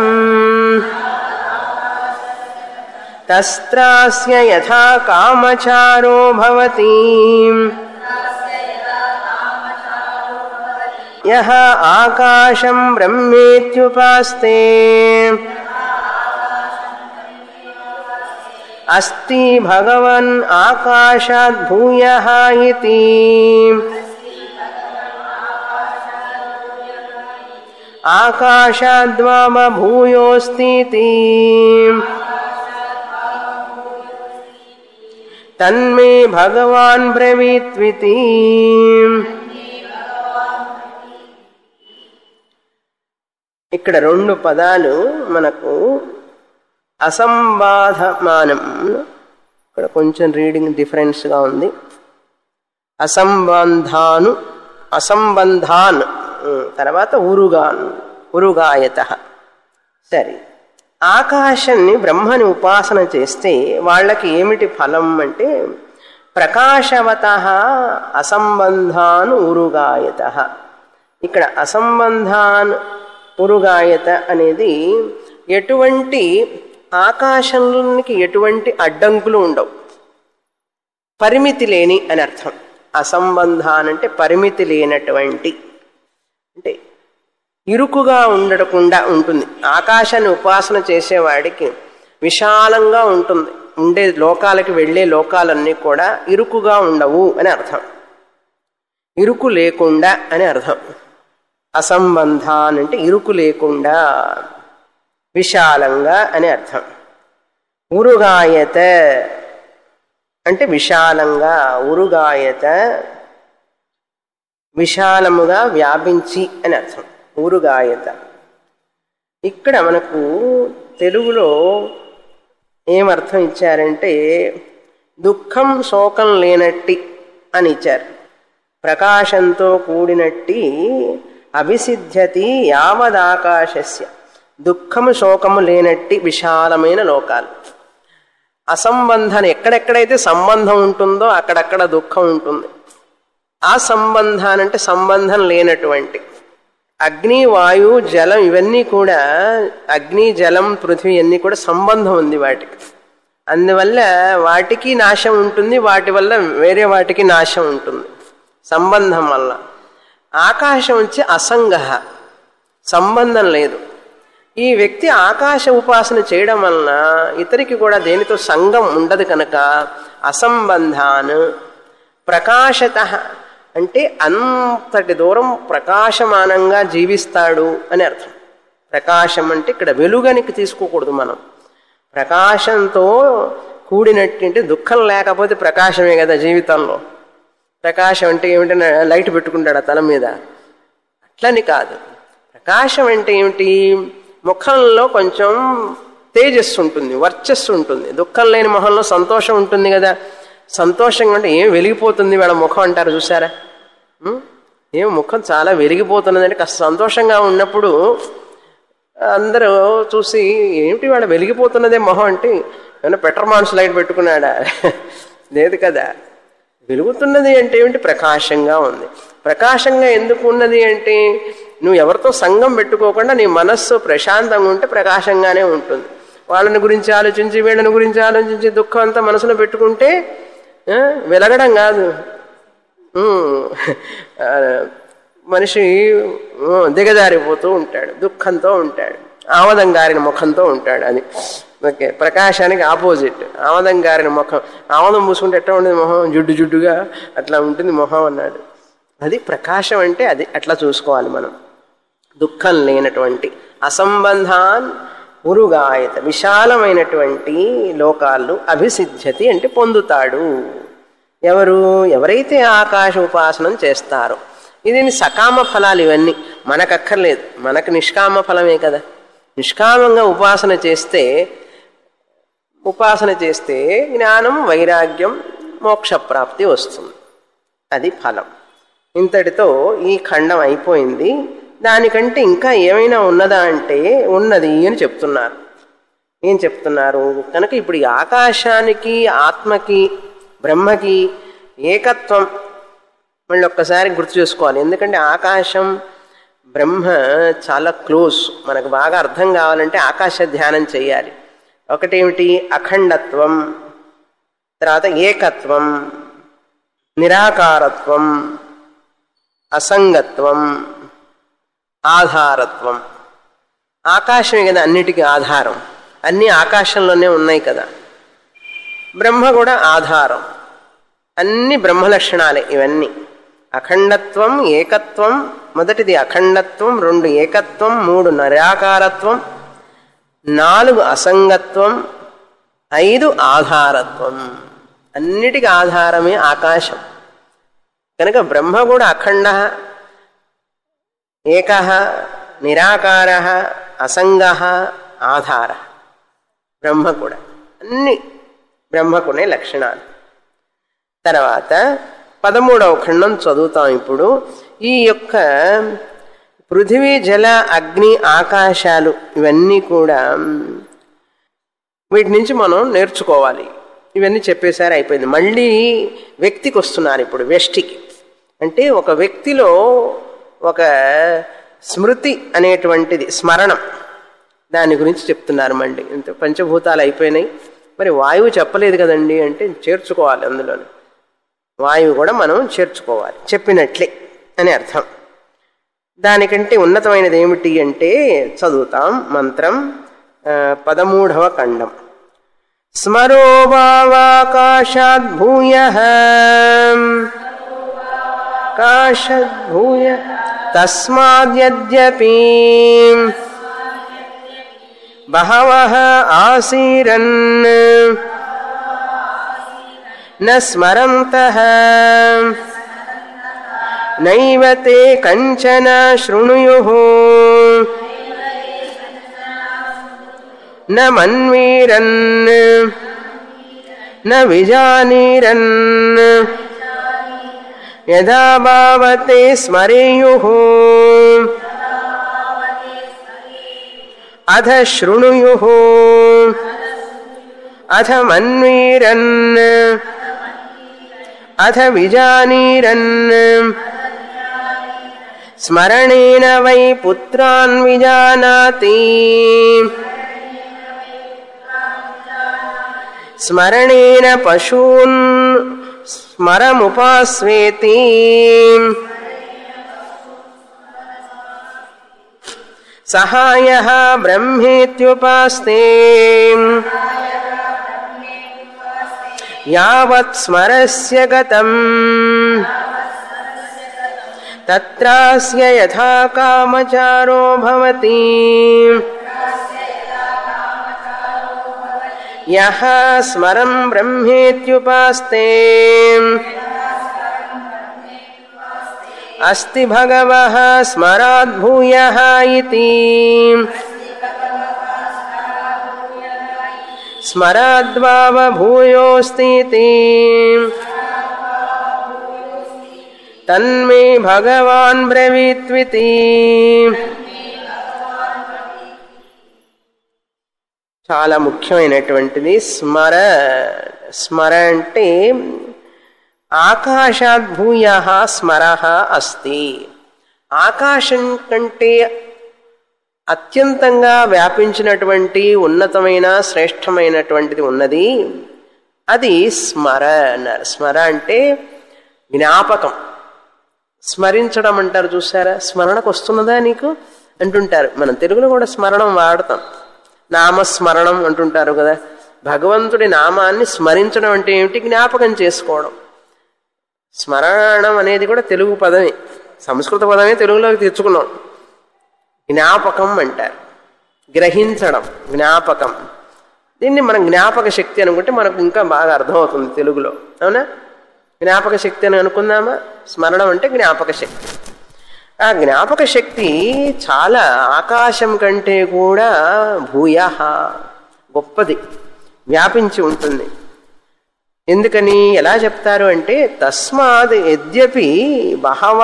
తస్త్రాస్య యథా కామచారో భవతి యః ఆకాశం బ్రహ్మేత్యుపాస్తే అస్తి భగవన్ ఆకాశాద్ భూయః ఇతి ఆకాశాద్వామ భూయోస్తి తన్మే భగవాన్ బ్రవీత్వితి ఇక్కడ రెండు పదాలు మనకు అసంబాధమానం ఇక్కడ కొంచెం రీడింగ్ డిఫరెన్స్గా ఉంది అసంబంధాను అసంబంధాన్ ఉమ్, తర్వాత ఉరుగాన్ ఉరుగాయత సరే ఆకాశాన్ని బ్రహ్మని ఉపాసన చేస్తే వాళ్ళకి ఏమిటి ఫలం అంటే ప్రకాశవత అసంబంధాన్ ఉరుగాయత ఇక్కడ అసంబంధాన్ ఉరుగాయత అనేది ఎటువంటి ఆకాశానికి ఎటువంటి అడ్డంకులు ఉండవు పరిమితి లేని అని అర్థం అసంబంధాన్ అంటే పరిమితి లేనటువంటి అంటే ఇరుకుగా ఉండకుండా ఉంటుంది ఆకాశాన్ని ఉపాసన చేసేవాడికి విశాలంగా ఉంటుంది ఉండే లోకాలకి వెళ్ళే లోకాలన్నీ కూడా ఇరుకుగా ఉండవు అని అర్థం ఇరుకు లేకుండా అని అర్థం అసంబంధాన్ అంటే ఇరుకు లేకుండా విశాలంగా అని అర్థం ఉరుగాయత అంటే విశాలంగా ఉరుగాయత విశాలముగా వ్యాపించి అని అర్థం ఊరుగాయత ఇక్కడ మనకు తెలుగులో ఏమర్థం ఇచ్చారంటే దుఃఖం శోకం లేనట్టి అని ఇచ్చారు ప్రకాశంతో కూడినట్టి అభిసిద్ధ్యతి యావదాకాశస్య దుఃఖము శోకము లేనట్టి విశాలమైన లోకాలు అసంబంధాన్ని ఎక్కడెక్కడైతే సంబంధం ఉంటుందో అక్కడక్కడ దుఃఖం ఉంటుంది ఆ సంబంధానంటే సంబంధం లేనటువంటి అగ్ని వాయు జలం ఇవన్నీ కూడా అగ్ని జలం పృథ్వీ అన్నీ కూడా సంబంధం ఉంది వాటికి అందువల్ల వాటికి నాశం ఉంటుంది వాటి వల్ల వేరే వాటికి నాశం ఉంటుంది సంబంధం వల్ల ఆకాశం వచ్చి అసంగ సంబంధం లేదు ఈ వ్యక్తి ఆకాశ ఉపాసన చేయడం వలన ఇతరికి కూడా దేనితో సంఘం ఉండదు కనుక అసంబంధాన్ ప్రకాశత అంటే అంతటి దూరం ప్రకాశమానంగా జీవిస్తాడు అని అర్థం ప్రకాశం అంటే ఇక్కడ వెలుగనికి తీసుకోకూడదు మనం ప్రకాశంతో కూడినట్టు దుఃఖం లేకపోతే ప్రకాశమే కదా జీవితంలో ప్రకాశం అంటే ఏమిటంటే లైట్ పెట్టుకుంటాడు ఆ తల మీద అట్లని కాదు ప్రకాశం అంటే ఏమిటి ముఖంలో కొంచెం తేజస్సు ఉంటుంది వర్చస్సు ఉంటుంది దుఃఖం లేని మొహంలో సంతోషం ఉంటుంది కదా సంతోషంగా అంటే ఏం వెలిగిపోతుంది వాళ్ళ ముఖం అంటారు చూసారా ఉం? ఏం ముఖం చాలా వెలిగిపోతున్నదంటే కాస్త సంతోషంగా ఉన్నప్పుడు అందరూ చూసి ఏమిటి వాడు వెలిగిపోతున్నదే మొహం అంటే ఏమన్నా పెట్ర మానుసు లైట్ పెట్టుకున్నాడా లేదు కదా వెలుగుతున్నది అంటే ఏమిటి ప్రకాశంగా ఉంది ప్రకాశంగా ఎందుకు ఉన్నది అంటే నువ్వు ఎవరితో సంఘం పెట్టుకోకుండా నీ మనస్సు ప్రశాంతంగా ఉంటే ప్రకాశంగానే ఉంటుంది వాళ్ళని గురించి ఆలోచించి వీళ్ళని గురించి ఆలోచించి దుఃఖం అంతా మనసులో పెట్టుకుంటే ఆ, వెలగడం కాదు ఉమ్, ఆ, మనిషి ఉమ్, దిగజారిపోతూ ఉంటాడు దుఃఖంతో ఉంటాడు ఆమదం గారిన ముఖంతో ఉంటాడు అది ఓకే ప్రకాశానికి ఆపోజిట్ ఆమదం గారిన ముఖం ఆమదం పూసుకుంటే ఎట్లా ఉండేది మొహం జుడ్డు జుడ్డుగా అట్లా ఉంటుంది మొహం అన్నాడు అది ప్రకాశం అంటే అది అట్లా చూసుకోవాలి మనం దుఃఖం లేనటువంటి అసంబంధాన్ ఉరుగాయత విశాలమైనటువంటి లోకాలు అభిసిద్ధ్యతి అంటే పొందుతాడు ఎవరు ఎవరైతే ఆకాశ ఉపాసనం చేస్తారో ఇది సకామ ఫలాలు ఇవన్నీ మనకక్కర్లేదు మనకు నిష్కామ ఫలమే కదా నిష్కామంగా ఉపాసన చేస్తే ఉపాసన చేస్తే జ్ఞానం వైరాగ్యం మోక్షప్రాప్తి వస్తుంది అది ఫలం ఇంతటితో ఈ ఖండం అయిపోయింది దానికంటే ఇంకా ఏమైనా ఉన్నదా అంటే ఉన్నది అని చెప్తున్నారు ఏం చెప్తున్నారు కనుక ఇప్పుడు ఈ ఆకాశానికి ఆత్మకి బ్రహ్మకి ఏకత్వం మళ్ళీ ఒక్కసారి గుర్తు చేసుకోవాలి ఎందుకంటే ఆకాశం బ్రహ్మ చాలా క్లోజ్ మనకు బాగా అర్థం కావాలంటే ఆకాశ ధ్యానం చేయాలి ఒకటేమిటి అఖండత్వం తర్వాత ఏకత్వం నిరాకారత్వం అసంగత్వం ఆధారత్వం ఆకాశమే కదా అన్నిటికీ ఆధారం అన్నీ ఆకాశంలోనే ఉన్నాయి కదా బ్రహ్మ కూడా ఆధారం అన్ని బ్రహ్మ లక్షణాలే ఇవన్నీ అఖండత్వం ఏకత్వం మొదటిది అఖండత్వం రెండు ఏకత్వం మూడు నిరాకారత్వం నాలుగు అసంగత్వం ఐదు ఆధారత్వం అన్నిటికీ ఆధారమే ఆకాశం కనుక బ్రహ్మ కూడా అఖండ ఏక నిరాకార అసంగ ఆధార బ్రహ్మ కూడా అన్ని బ్రహ్మకునే లక్షణాలు తర్వాత పదమూడవ ఖండం చదువుతాం ఇప్పుడు ఈ యొక్క పృథివీ జల అగ్ని ఆకాశాలు ఇవన్నీ కూడా వీటి నుంచి మనం నేర్చుకోవాలి ఇవన్నీ చెప్పేసారి అయిపోయింది మళ్ళీ వ్యక్తికి వస్తున్నారు ఇప్పుడు వ్యష్టికి అంటే ఒక వ్యక్తిలో ఒక స్మృతి అనేటువంటిది స్మరణం దాని గురించి చెప్తున్నారు మళ్ళీ ఇంత పంచభూతాలు అయిపోయినాయి మరి వాయువు చెప్పలేదు కదండి అంటే చేర్చుకోవాలి అందులోని వాయువు కూడా మనం చేర్చుకోవాలి చెప్పినట్లే అని అర్థం దానికంటే ఉన్నతమైనది ఏమిటి అంటే చదువుతాం మంత్రం ఆ, పదమూడవ ఖండం స్మరో భావాకాశాద్ భూయ కాశద్భూయ తస్మాద్యద్యపి బహవ ఆసీరన్ న స్మరంతః నైవ తే కంచన శృణుయుః న మన్వీరన్ న విజానీరన్ యదా భావతే స్మరేయుః అధ శృణుయుః అథ మన్వీరన్ అథ విజానీరన్ స్మరణేన వై పుత్రాన్ విజానాతి స్మరణేన పశూన్ స్మరముపాస్వేతి సహాయ బ్రహ్మేత్యుపాస్తే యావత్ స్మరస్య గతం తత్రాస్య యథా కామచారో భవతి యః స్మరం బ్రహ్మేత్యుపాస్తే అస్తి భగవः స్మరాద్భూయः ఇతి స్మరాద్వావభూయోऽస్तीति తన్మే భగవాన్ బ్రవీత్వితి చాలా ముఖ్యమైనటువంటిది స్మర స్మర అంటే ఆకాశాద్ భూయ స్మర అస్తి ఆకాశం కంటే అత్యంతంగా వ్యాపించినటువంటి ఉన్నతమైన శ్రేష్టమైనటువంటిది ఉన్నది అది స్మర అన్నారు స్మర అంటే జ్ఞాపకం స్మరించడం అంటారు చూసారా స్మరణకు వస్తున్నదా నీకు అంటుంటారు మనం తెలుగులో కూడా స్మరణం వాడతాం నామస్మరణం అంటుంటారు కదా భగవంతుడి నామాన్ని స్మరించడం అంటే ఏమిటి జ్ఞాపకం చేసుకోవడం స్మరణం అనేది కూడా తెలుగు పదమే సంస్కృత పదమే తెలుగులోకి తెచ్చుకున్నాం జ్ఞాపకం అంటారు గ్రహించడం జ్ఞాపకం దీన్ని మనం జ్ఞాపక శక్తి అనుకుంటే మనకు ఇంకా బాగా అర్థమవుతుంది తెలుగులో అవునా జ్ఞాపక శక్తి అని అనుకుందామా స్మరణం అంటే జ్ఞాపక శక్తి ఆ జ్ఞాపక శక్తి చాలా ఆకాశం కంటే కూడా భూయ గొప్పది వ్యాపించి ఉంటుంది ఎందుకని ఎలా చెప్తారు అంటే తస్మాత్ యద్యపి బహవ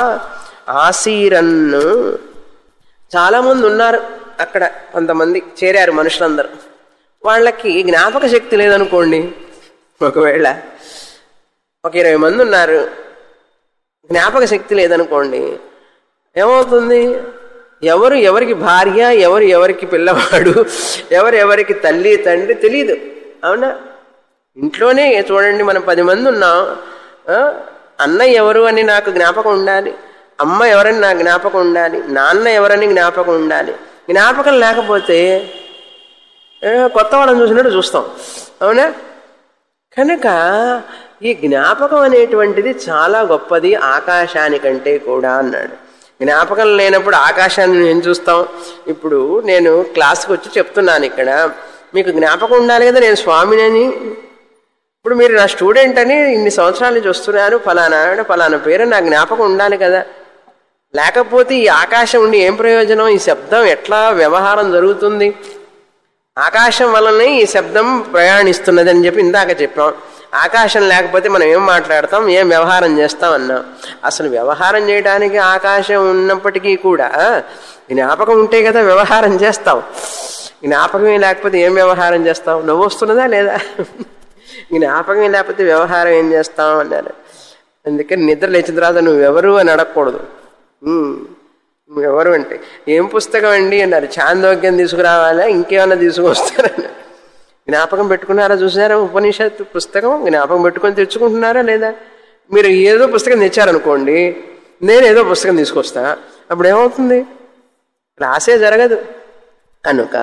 ఆసీరన్ చాలామంది ఉన్నారు అక్కడ కొంతమంది చేరారు మనుషులందరూ వాళ్ళకి జ్ఞాపక శక్తి లేదనుకోండి ఒకవేళ ఒక ఇరవై మంది ఉన్నారు జ్ఞాపక శక్తి లేదనుకోండి ఏమవుతుంది ఎవరు ఎవరికి భార్య ఎవరు ఎవరికి పిల్లవాడు ఎవరు ఎవరికి తల్లి తండ్రి తెలియదు అవునా ఇంట్లోనే చూడండి మనం పది మంది ఉన్నాం ఆ? అన్న ఎవరు అని నాకు జ్ఞాపకం ఉండాలి అమ్మ ఎవరని నాకు జ్ఞాపకం ఉండాలి నాన్న ఎవరని జ్ఞాపకం ఉండాలి జ్ఞాపకం లేకపోతే ఏ, కొత్త వాళ్ళని చూసినట్టు చూస్తాం అవునా కనుక ఈ జ్ఞాపకం అనేటువంటిది చాలా గొప్పది ఆకాశానికంటే కూడా అన్నాడు జ్ఞాపకం లేనప్పుడు ఆకాశాన్ని ఏం చూస్తాం ఇప్పుడు నేను క్లాస్కి వచ్చి చెప్తున్నాను ఇక్కడ మీకు జ్ఞాపకం ఉండాలి కదా నేను స్వామిని ఇప్పుడు మీరు నా స్టూడెంట్ అని ఇన్ని సంవత్సరాల నుంచి వస్తున్నారు ఫలానా ఫలానా పేరు నా జ్ఞాపకం ఉండాలి కదా లేకపోతే ఈ ఆకాశం ఉండి ఏం ప్రయోజనం ఈ శబ్దం ఎట్లా వ్యవహారం జరుగుతుంది ఆకాశం వలనే ఈ శబ్దం ప్రయాణిస్తున్నది అని చెప్పి ఇందాక చెప్పాం ఆకాశం లేకపోతే మనం ఏం మాట్లాడతాం ఏం వ్యవహారం చేస్తాం అన్నాం అసలు వ్యవహారం చేయడానికి ఆకాశం ఉన్నప్పటికీ కూడా జ్ఞాపకం ఉంటే కదా వ్యవహారం చేస్తాం జ్ఞాపకమే లేకపోతే ఏం వ్యవహారం చేస్తాం నవ్వు వస్తున్నదా లేదా జ్ఞాపకమే లేకపోతే వ్యవహారం ఏం చేస్తాం అన్నారు అందుకని నిద్ర లేచిన తర్వాత నువ్వెవరు అని అడగకూడదు ఉమ్, నువ్వెవరు అంటే ఏం పుస్తకం అండి అన్నారు చాందోగ్యం తీసుకురావాలా ఇంకేమన్నా తీసుకొస్తారని జ్ఞాపకం పెట్టుకున్నారా చూసారా ఉపనిషత్తు పుస్తకం జ్ఞాపకం పెట్టుకొని తెచ్చుకుంటున్నారా లేదా మీరు ఏదో పుస్తకం తెచ్చారనుకోండి నేను ఏదో పుస్తకం తీసుకొస్తా అప్పుడు ఏమవుతుంది రాసే జరగదు కనుక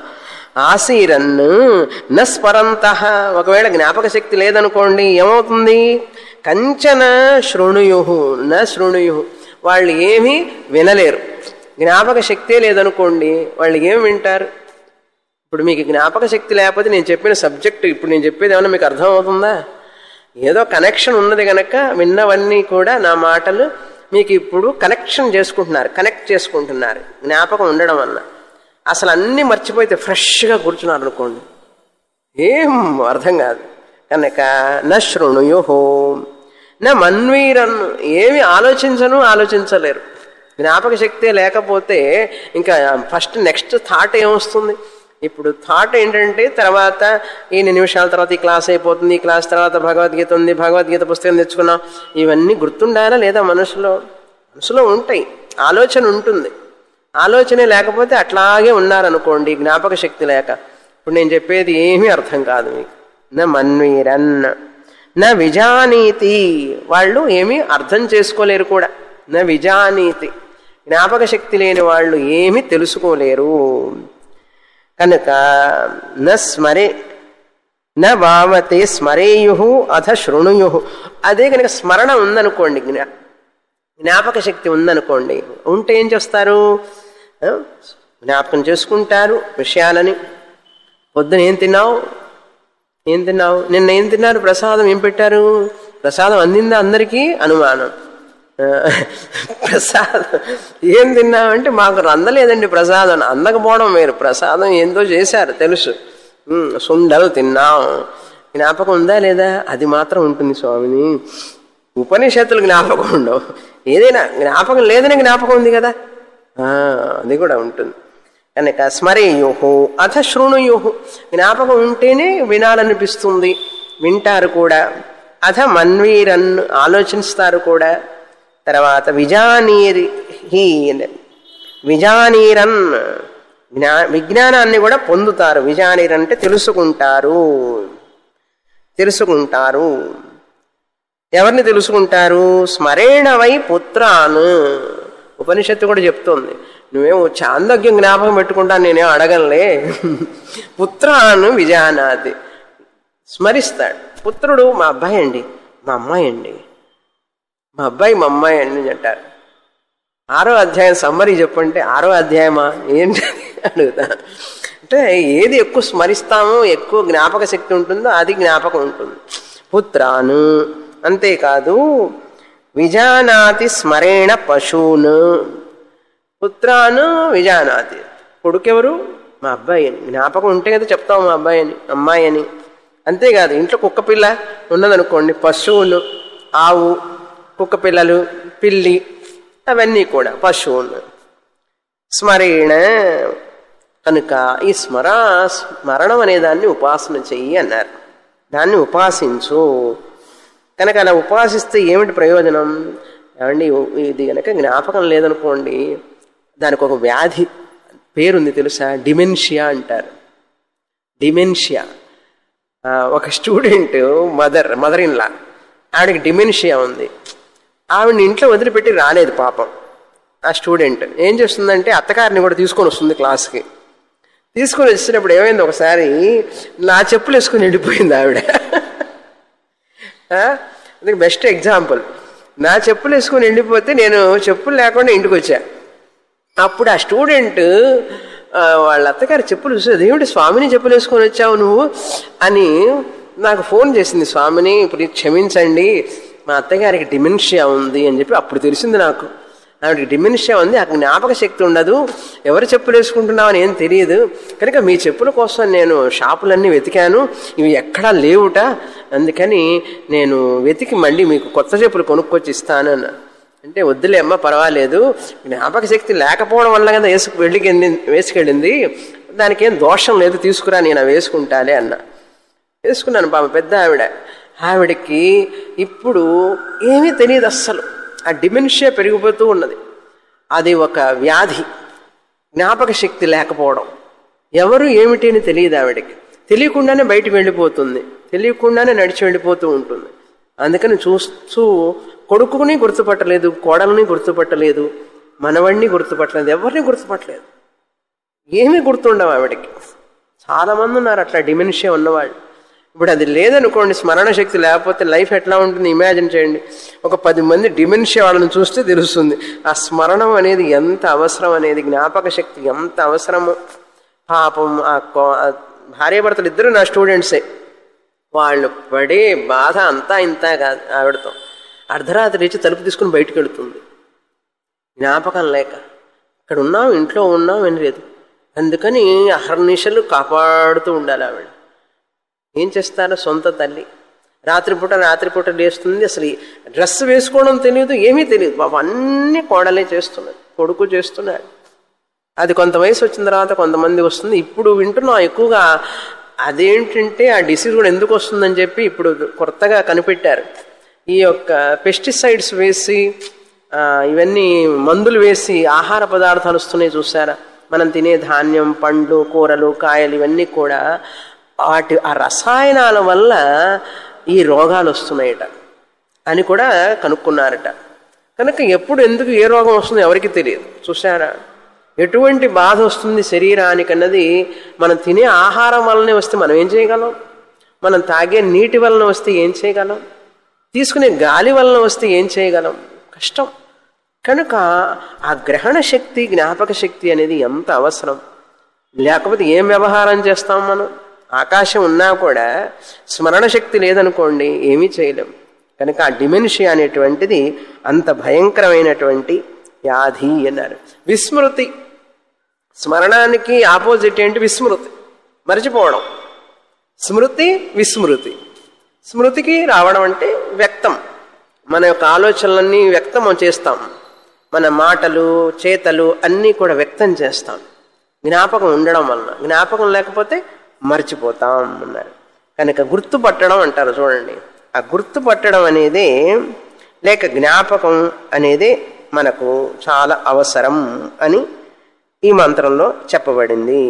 ఆసీరన్ను న స్మరంత ఒకవేళ జ్ఞాపక శక్తి లేదనుకోండి ఏమవుతుంది కంచన శృణుయు న శృణుయు వాళ్ళు ఏమీ వినలేరు జ్ఞాపక శక్తే లేదనుకోండి వాళ్ళు ఏమి వింటారు ఇప్పుడు మీకు జ్ఞాపక శక్తి లేకపోతే నేను చెప్పిన సబ్జెక్ట్ ఇప్పుడు నేను చెప్పేది ఏమన్నా మీకు అర్థమవుతుందా ఏదో కనెక్షన్ ఉన్నది కనుక విన్నవన్నీ కూడా నా మాటలు మీకు ఇప్పుడు కనెక్షన్ చేసుకుంటున్నారు కనెక్ట్ చేసుకుంటున్నారు జ్ఞాపకం ఉండడం వల్ల అసలు అన్నీ మర్చిపోతే ఫ్రెష్గా కూర్చున్నారు అనుకోండి ఏం అర్థం కాదు కనుక న శృణుయు నా మన్వీరన్ ఏమి ఆలోచించను ఆలోచించలేరు జ్ఞాపక శక్తి లేకపోతే ఇంకా ఫస్ట్ నెక్స్ట్ థాట్ ఏమొస్తుంది ఇప్పుడు థాట్ ఏంటంటే తర్వాత ఎన్ని నిమిషాల తర్వాత ఈ క్లాస్ అయిపోతుంది ఈ క్లాస్ తర్వాత భగవద్గీత ఉంది భగవద్గీత పుస్తకం తెచ్చుకున్నాం ఇవన్నీ గుర్తుండాలా లేదా మనసులో మనసులో ఉంటాయి ఆలోచన ఉంటుంది ఆలోచనే లేకపోతే అట్లాగే ఉన్నారనుకోండి జ్ఞాపక శక్తి లేక ఇప్పుడు నేను చెప్పేది ఏమీ అర్థం కాదు మీకు నా మన్వీరన్ నా విజానీతి వాళ్ళు ఏమీ అర్థం చేసుకోలేరు కూడా నా విజానీతి జ్ఞాపక శక్తి లేని వాళ్ళు ఏమీ తెలుసుకోలేరు కనుక న స్మరే న భావతే స్మరేయు అథ శృణుయు అదే కనుక స్మరణ ఉందనుకోండి జ్ఞా జ్ఞాపక శక్తి ఉందనుకోండి ఉంటే ఏం చేస్తారు ఆ? జ్ఞాపకం చేసుకుంటారు విషయాలని పొద్దున ఏం తిన్నావు ఏం తిన్నావు నిన్న ఏం తిన్నారు ప్రసాదం ఏం పెట్టారు ప్రసాదం అందిందా అందరికీ అనుమానం ఆ, ప్రసాదం ఏం తిన్నామంటే మాకు అందలేదండి ప్రసాదం అందకపోవడం వేరు ప్రసాదం ఏందో చేశారు తెలుసు ఉమ్, సుండలు తిన్నాం జ్ఞాపకం ఉందా లేదా అది మాత్రం ఉంటుంది స్వామిని ఉపనిషత్తులు జ్ఞాపకం ఉండవు ఏదైనా జ్ఞాపకం లేదని జ్ఞాపకం ఉంది కదా ఆ, అది కూడా ఉంటుంది కనుక స్మరేయుహు అథ శృణుయుహు జ్ఞాపకం ఉంటేనే వినాలనిపిస్తుంది వింటారు కూడా అథ మన్వీరన్ ఆలోచిస్తారు కూడా తర్వాత విజానీరి హీ విజానీరన్ జ్ఞా విజ్ఞానాన్ని కూడా పొందుతారు విజానీర్ అంటే తెలుసుకుంటారు తెలుసుకుంటారు ఎవరిని తెలుసుకుంటారు స్మరేణవై పుత్రాను ఉపనిషత్తు కూడా చెప్తోంది నువ్వేమో చాందోగ్యం జ్ఞాపకం పెట్టుకుంటాను నేనేం అడగనులే పుత్రాను విజానాది స్మరిస్తాడు పుత్రుడు మా అబ్బాయి అండి మా అమ్మాయి అండి మా అబ్బాయి మా అమ్మాయి అండి అని అంటారు ఆరో అధ్యాయం సమ్మరీ చెప్పంటే ఆరో అధ్యాయమా ఏంటి అడుగుతా అంటే ఏది ఎక్కువ స్మరిస్తామో ఎక్కువ జ్ఞాపక శక్తి ఉంటుందో అది జ్ఞాపకం ఉంటుంది పుత్రాను అంతేకాదు విజానాతి స్మరేణ పశువును పుత్రాను విజానాతి కొడుకెవరు మా అబ్బాయి అని జ్ఞాపకం ఉంటే కదా చెప్తావు మా అబ్బాయి అని అమ్మాయి అని అంతేకాదు ఇంట్లో కుక్క పిల్ల ఉన్నదనుకోండి పశువులు ఆవు కుక్క పిల్లలు పిల్లి అవన్నీ కూడా పశువులు స్మరేణ కనుక ఈ స్మర స్మరణం అనే దాన్ని ఉపాసన చెయ్యి అన్నారు దాన్ని ఉపాసించు కనుక అలా ఉపాసిస్తే ఏమిటి ప్రయోజనం ఏమండి ఇది కనుక జ్ఞాపకం లేదనుకోండి దానికి ఒక వ్యాధి పేరుంది తెలుసా డిమెన్షియా అంటారు డిమెన్షియా ఆ, ఒక స్టూడెంట్ మదర్ మదర్ ఇన్లా ఆవిడకి డిమెన్షియా ఉంది ఆవిడని ఇంట్లో వదిలిపెట్టి రాలేదు పాపం ఆ స్టూడెంట్ ఏం చేస్తుందంటే అత్తగారిని కూడా తీసుకొని వస్తుంది క్లాస్కి తీసుకొని వచ్చినప్పుడు ఏమైంది ఒకసారి నా చెప్పులు వేసుకుని వెళ్ళిపోయింది ఆవిడ అది బెస్ట్ ఎగ్జాంపుల్ నా చెప్పులు వేసుకుని వెళ్ళిపోతే నేను చెప్పులు లేకుండా ఇంటికి వచ్చా అప్పుడు ఆ స్టూడెంట్ ఆ, వాళ్ళ అత్తగారి చెప్పులు చూసి అదేమిటి స్వామిని చెప్పులు వేసుకొని వచ్చావు నువ్వు అని నాకు ఫోన్ చేసింది స్వామిని ఇప్పుడు క్షమించండి మా అత్తగారికి డిమెన్షియా ఉంది అని చెప్పి అప్పుడు తెలిసింది నాకు ఆవిడకి డిమెన్షియా ఉంది ఆ జ్ఞాపక శక్తి ఉండదు ఎవరు చెప్పులు వేసుకుంటున్నావు అని ఏం తెలియదు కనుక మీ చెప్పుల కోసం నేను షాపులన్నీ వెతికాను ఇవి ఎక్కడా లేవుట అందుకని నేను వెతికి మళ్ళీ మీకు కొత్త చెప్పులు కొనుక్కొచ్చి ఇస్తాను అన్నా అంటే వద్దులే అమ్మ పర్వాలేదు జ్ఞాపక శక్తి లేకపోవడం వల్ల కదా వేసుకు వెళ్ళికెళ్ళి వేసుకెళ్ళింది దానికి ఏం దోషం లేదు తీసుకురా నేను అవి వేసుకుంటాలే అన్న వేసుకున్నాను పాప పెద్ద ఆవిడ ఆవిడకి ఇప్పుడు ఏమీ తెలియదు అస్సలు ఆ డిమెన్షియా పెరిగిపోతూ ఉన్నది అది ఒక వ్యాధి జ్ఞాపక శక్తి లేకపోవడం ఎవరు ఏమిటి అని తెలియదు ఆవిడకి తెలియకుండానే బయటికి వెళ్ళిపోతుంది తెలియకుండానే నడిచి వెళ్ళిపోతూ ఉంటుంది అందుకని చూస్తూ కొడుకుని గుర్తుపట్టలేదు కోడలని గుర్తుపట్టలేదు మనవణ్ణి గుర్తుపట్టలేదు ఎవరిని గుర్తుపట్టలేదు ఏమీ గుర్తుండవు ఆవిడకి చాలా మంది ఉన్నారు అట్లా డిమెన్షియా ఉన్నవాళ్ళు ఇప్పుడు అది లేదనుకోండి స్మరణ శక్తి లేకపోతే లైఫ్ ఎట్లా ఉంటుంది ఇమాజిన్ చేయండి ఒక పది మంది డిమెన్షియా వాళ్ళని చూస్తే తెలుస్తుంది ఆ స్మరణం అనేది ఎంత అవసరం అనేది జ్ఞాపక శక్తి ఎంత అవసరమో పాపం ఆ కో- ఆ భార్యాభర్తలు ఇద్దరు నా స్టూడెంట్సే వాళ్ళు పడే బాధ అంతా ఇంత కాదు ఆవిడతో అర్ధరాత్రి లేచి తలుపు తీసుకుని బయటికి వెళుతుంది జ్ఞాపకం లేక ఇక్కడ ఉన్నాం ఇంట్లో ఉన్నాం అని లేదు అందుకని అహర్నిశలు కాపాడుతూ ఉండాలి ఆవిడ ఏం చేస్తారో సొంత తల్లి రాత్రిపూట రాత్రిపూట లేస్తుంది అసలు ఈ డ్రెస్ వేసుకోవడం తెలియదు ఏమీ తెలియదు బాబు అన్ని కోడలే చేస్తున్నాడు కొడుకు చేస్తున్నాడు అది కొంత వయసు వచ్చిన తర్వాత కొంతమంది వస్తుంది ఇప్పుడు వింటున్నాం ఎక్కువగా అదేంటంటే ఆ డిసీజ్ కూడా ఎందుకు వస్తుందని చెప్పి ఇప్పుడు కొత్తగా కనిపెట్టారు ఈ యొక్క పెస్టిసైడ్స్ వేసి ఆ, ఇవన్నీ మందులు వేసి ఆహార పదార్థాలు వస్తున్నాయి చూసారా మనం తినే ధాన్యం పండ్లు కూరలు కాయలు ఇవన్నీ కూడా వాటి ఆ రసాయనాల వల్ల ఈ రోగాలు వస్తున్నాయట అని కూడా కనుక్కున్నారట కనుక ఎప్పుడు ఎందుకు ఏ రోగం వస్తుందో ఎవరికి తెలియదు చూసారా ఎటువంటి బాధ వస్తుంది శరీరానికి అన్నది మనం తినే ఆహారం వల్లనే వస్తే మనం ఏం చేయగలం మనం తాగే నీటి వలన వస్తే ఏం చేయగలం తీసుకునే గాలి వలన వస్తే ఏం చేయగలం కష్టం కనుక ఆ గ్రహణ శక్తి జ్ఞాపక శక్తి అనేది ఎంత అవసరం లేకపోతే ఏం వ్యవహారం చేస్తాం మనం ఆకాశం ఉన్నా కూడా స్మరణ శక్తి లేదనుకోండి ఏమీ చేయలేం కనుక ఆ డిమెన్షియా అనేటువంటిది అంత భయంకరమైనటువంటి వ్యాధి అన్నారు విస్మృతి స్మరణానికి ఆపోజిట్ ఏంటి విస్మృతి మర్చిపోవడం స్మృతి విస్మృతి స్మృతికి రావడం అంటే వ్యక్తం మన యొక్క ఆలోచనలన్నీ వ్యక్తం చేస్తాం మన మాటలు చేతలు అన్నీ కూడా వ్యక్తం చేస్తాం జ్ఞాపకం ఉండడం వలన జ్ఞాపకం లేకపోతే మర్చిపోతాం అన్నారు కనుక గుర్తుపట్టడం అంటారు చూడండి ఆ గుర్తుపట్టడం అనేది లేక జ్ఞాపకం అనేది మనకు చాలా అవసరం అని ఈ మంత్రంలో చెప్పబడింది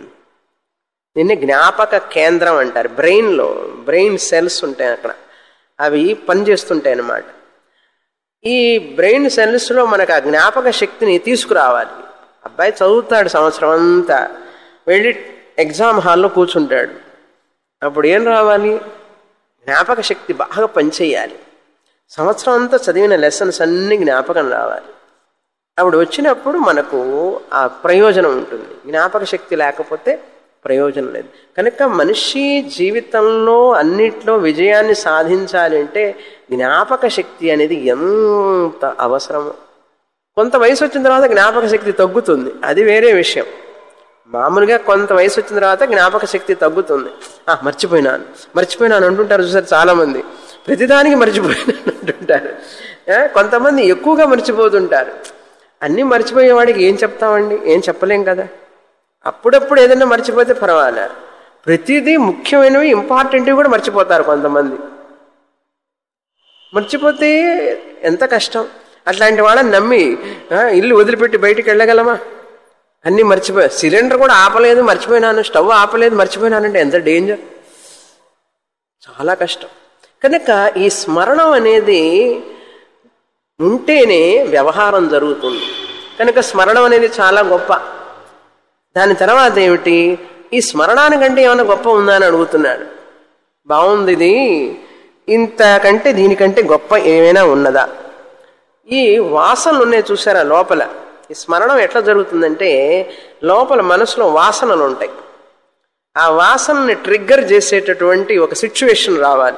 దీన్ని జ్ఞాపక కేంద్రం అంటారు బ్రెయిన్లో బ్రెయిన్ సెల్స్ ఉంటాయి అక్కడ అవి పనిచేస్తుంటాయి అన్నమాట ఈ బ్రెయిన్ సెల్స్లో మనకు ఆ జ్ఞాపక శక్తిని తీసుకురావాలి అబ్బాయి చదువుతాడు సంవత్సరం అంతా వెళ్ళి ఎగ్జామ్ హాల్లో కూర్చుంటాడు అప్పుడు ఏం రావాలి జ్ఞాపక శక్తి బాగా పనిచేయాలి సంవత్సరం అంతా చదివిన లెసన్స్ అన్ని జ్ఞాపకం రావాలి అప్పుడు వచ్చినప్పుడు మనకు ఆ ప్రయోజనం ఉంటుంది జ్ఞాపక శక్తి లేకపోతే ప్రయోజనం లేదు కనుక మనిషి జీవితంలో అన్నిట్లో విజయాన్ని సాధించాలి అంటే జ్ఞాపక శక్తి అనేది ఎంత అవసరమో కొంత వయసు వచ్చిన తర్వాత జ్ఞాపక శక్తి తగ్గుతుంది అది వేరే విషయం మామూలుగా కొంత వయసు వచ్చిన తర్వాత జ్ఞాపక శక్తి తగ్గుతుంది ఆ మర్చిపోయినాను మర్చిపోయినాను అంటుంటారు చూసారు చాలామంది ప్రతిదానికి మర్చిపోయినాను అంటుంటారు ఆ, కొంతమంది ఎక్కువగా మర్చిపోతుంటారు అన్నీ మర్చిపోయేవాడికి ఏం చెప్తామండి ఏం చెప్పలేం కదా అప్పుడప్పుడు ఏదైనా మర్చిపోతే పర్వాలే ప్రతిదీ ముఖ్యమైనవి ఇంపార్టెంట్వి కూడా మర్చిపోతారు కొంతమంది మర్చిపోతే ఎంత కష్టం అట్లాంటి వాళ్ళని నమ్మి ఆ, ఇల్లు వదిలిపెట్టి బయటికి వెళ్ళగలమా అన్నీ మర్చిపోయా సిలిండర్ కూడా ఆపలేదు మర్చిపోయినాను స్టవ్ ఆపలేదు మర్చిపోయినానంటే ఎంత డేంజర్ చాలా కష్టం కనుక ఈ స్మరణం అనేది ఉంటేనే వ్యవహారం జరుగుతుంది కనుక స్మరణం అనేది చాలా గొప్ప దాని తర్వాత ఏమిటి ఈ స్మరణానికంటే ఏమైనా గొప్ప ఉందా అని అడుగుతున్నాడు బాగుంది ఇది ఇంతకంటే దీనికంటే గొప్ప ఏమైనా ఉన్నదా ఈ వాసనలు ఉన్నాయి చూసారా లోపల ఈ స్మరణం ఎట్లా జరుగుతుందంటే లోపల మనసులో వాసనలు ఉంటాయి ఆ వాసనని ట్రిగ్గర్ చేసేటటువంటి ఒక సిచ్యువేషన్ రావాలి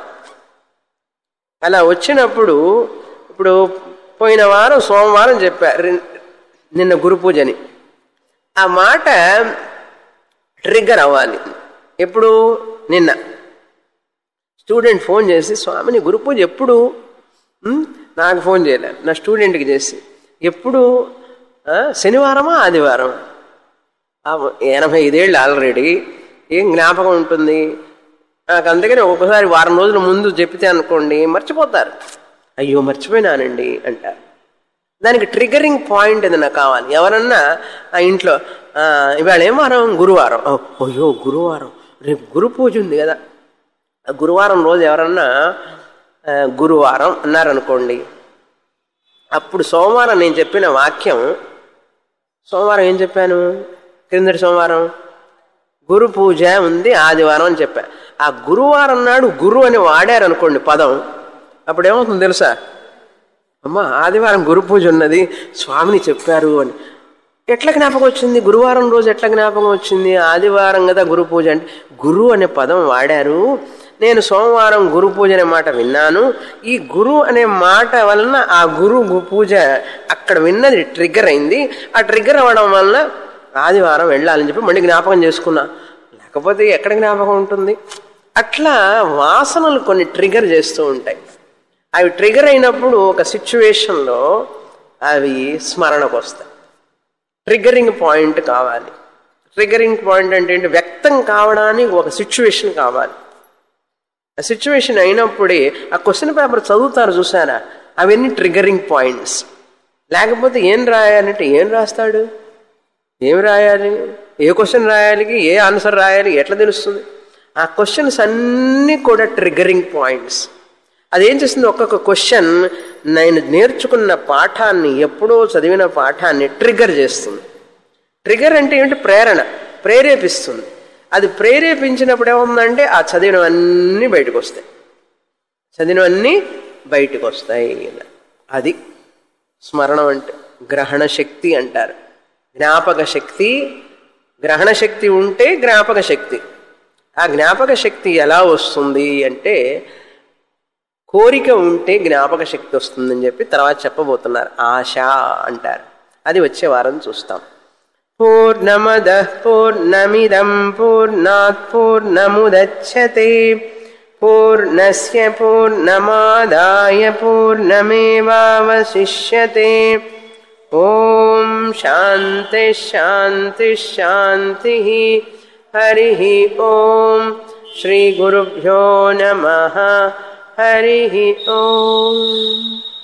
అలా వచ్చినప్పుడు ఇప్పుడు పోయిన వారం సోమవారం చెప్పా రెన్- నిన్న గురు పూజని ఆ మాట ట్రిగ్గర్ అవ్వాలి ఎప్పుడు నిన్న స్టూడెంట్ ఫోన్ చేసి స్వామిని గురు పూజ ఎప్పుడు ఉమ్, నాకు ఫోన్ చేయలేదు నా స్టూడెంట్కి చేసి ఎప్పుడు ఆ, శనివారమా ఆదివారం ఆ, ఎనభై ఐదేళ్ళు ఆల్రెడీ ఏం జ్ఞాపకం ఉంటుంది నాకు అందుకని ఒక్కొక్కసారి వారం రోజుల ముందు చెప్తే అనుకోండి మర్చిపోతారు అయ్యో మర్చిపోయినానండి అంటారు దానికి ట్రిగరింగ్ పాయింట్ ఏదైనా కావాలి ఎవరన్నా ఆ ఇంట్లో ఆ, ఇవాళ ఏం వారం గురువారం ఓ, అయ్యో గురువారం రేపు గురు పూజ ఉంది కదా ఆ గురువారం రోజు ఎవరన్నా ఆ, గురువారం అన్నారనుకోండి అప్పుడు సోమవారం నేను చెప్పిన వాక్యం సోమవారం ఏం చెప్పాను క్రిందటి సోమవారం గురు పూజ ఉంది ఆదివారం అని చెప్పా ఆ గురువారం నాడు గురు అని వాడారు అనుకోండి పదం అప్పుడు ఏమవుతుంది తెలుసా అమ్మ ఆదివారం గురు పూజ ఉన్నది స్వామిని చెప్పారు అని ఎట్లా జ్ఞాపకం వచ్చింది గురువారం రోజు ఎట్లా జ్ఞాపకం వచ్చింది ఆదివారం కదా గురు పూజ అంటే గురు అనే పదం వాడారు నేను సోమవారం గురు పూజ అనే మాట విన్నాను ఈ గురు అనే మాట వలన ఆ గురు గు- పూజ అక్కడ విన్నది ట్రిగ్గర్ అయింది ఆ ట్రిగ్గర్ అవ్వడం వలన ఆదివారం వెళ్ళాలని చెప్పి మళ్ళీ జ్ఞాపకం చేసుకున్నా లేకపోతే ఎక్కడ జ్ఞాపకం ఉంటుంది అట్లా వాసనలు కొన్ని ట్రిగర్ చేస్తూ ఉంటాయి అవి ట్రిగర్ అయినప్పుడు ఒక సిచ్యువేషన్లో అవి స్మరణకు వస్తాయి ట్రిగరింగ్ పాయింట్ కావాలి ట్రిగరింగ్ పాయింట్ అంటే ఏంటి వ్యక్తం కావడానికి ఒక సిచ్యువేషన్ కావాలి ఆ సిచ్యువేషన్ అయినప్పుడే ఆ క్వశ్చన్ పేపర్ చదువుతారు చూసారా అవన్నీ ట్రిగరింగ్ పాయింట్స్ లేకపోతే ఏం రాయాలంటే ఏం రాస్తాడు ఏం రాయాలి ఏ క్వశ్చన్ రాయాలి ఏ ఆన్సర్ రాయాలి ఎట్లా తెలుస్తుంది ఆ క్వశ్చన్స్ అన్నీ కూడా ట్రిగరింగ్ పాయింట్స్ అదేం చేస్తుంది ఒక్కొక్క క్వశ్చన్ నేను నేర్చుకున్న పాఠాన్ని ఎప్పుడో చదివిన పాఠాన్ని ట్రిగర్ చేస్తుంది ట్రిగర్ అంటే ఏంటి ప్రేరణ ప్రేరేపిస్తుంది అది ప్రేరేపించినప్పుడు ఏముందంటే ఆ చదివినవన్నీ బయటకు వస్తాయి చదివినవన్నీ బయటకు వస్తాయి అది స్మరణం అంటే గ్రహణ శక్తి అంటారు జ్ఞాపక శక్తి గ్రహణ శక్తి ఉంటే జ్ఞాపక శక్తి ఆ జ్ఞాపక శక్తి ఎలా వస్తుంది అంటే కోరిక ఉంటే జ్ఞాపక శక్తి వస్తుందని చెప్పి తర్వాత చెప్పబోతున్నారు ఆశ అంటారు అది వచ్చే వారం చూస్తాం పూర్ణమద పూర్ణమిదం పూర్ణాత్ పూర్ణముదచ్చతే పూర్ణస్య పూర్ణమాదాయ పూర్ణమేవావశిష్యతే ఓం శాంతి శాంతి శాంతి హరి ఓం శ్రీ గురుభ్యో నమ హరి ఓం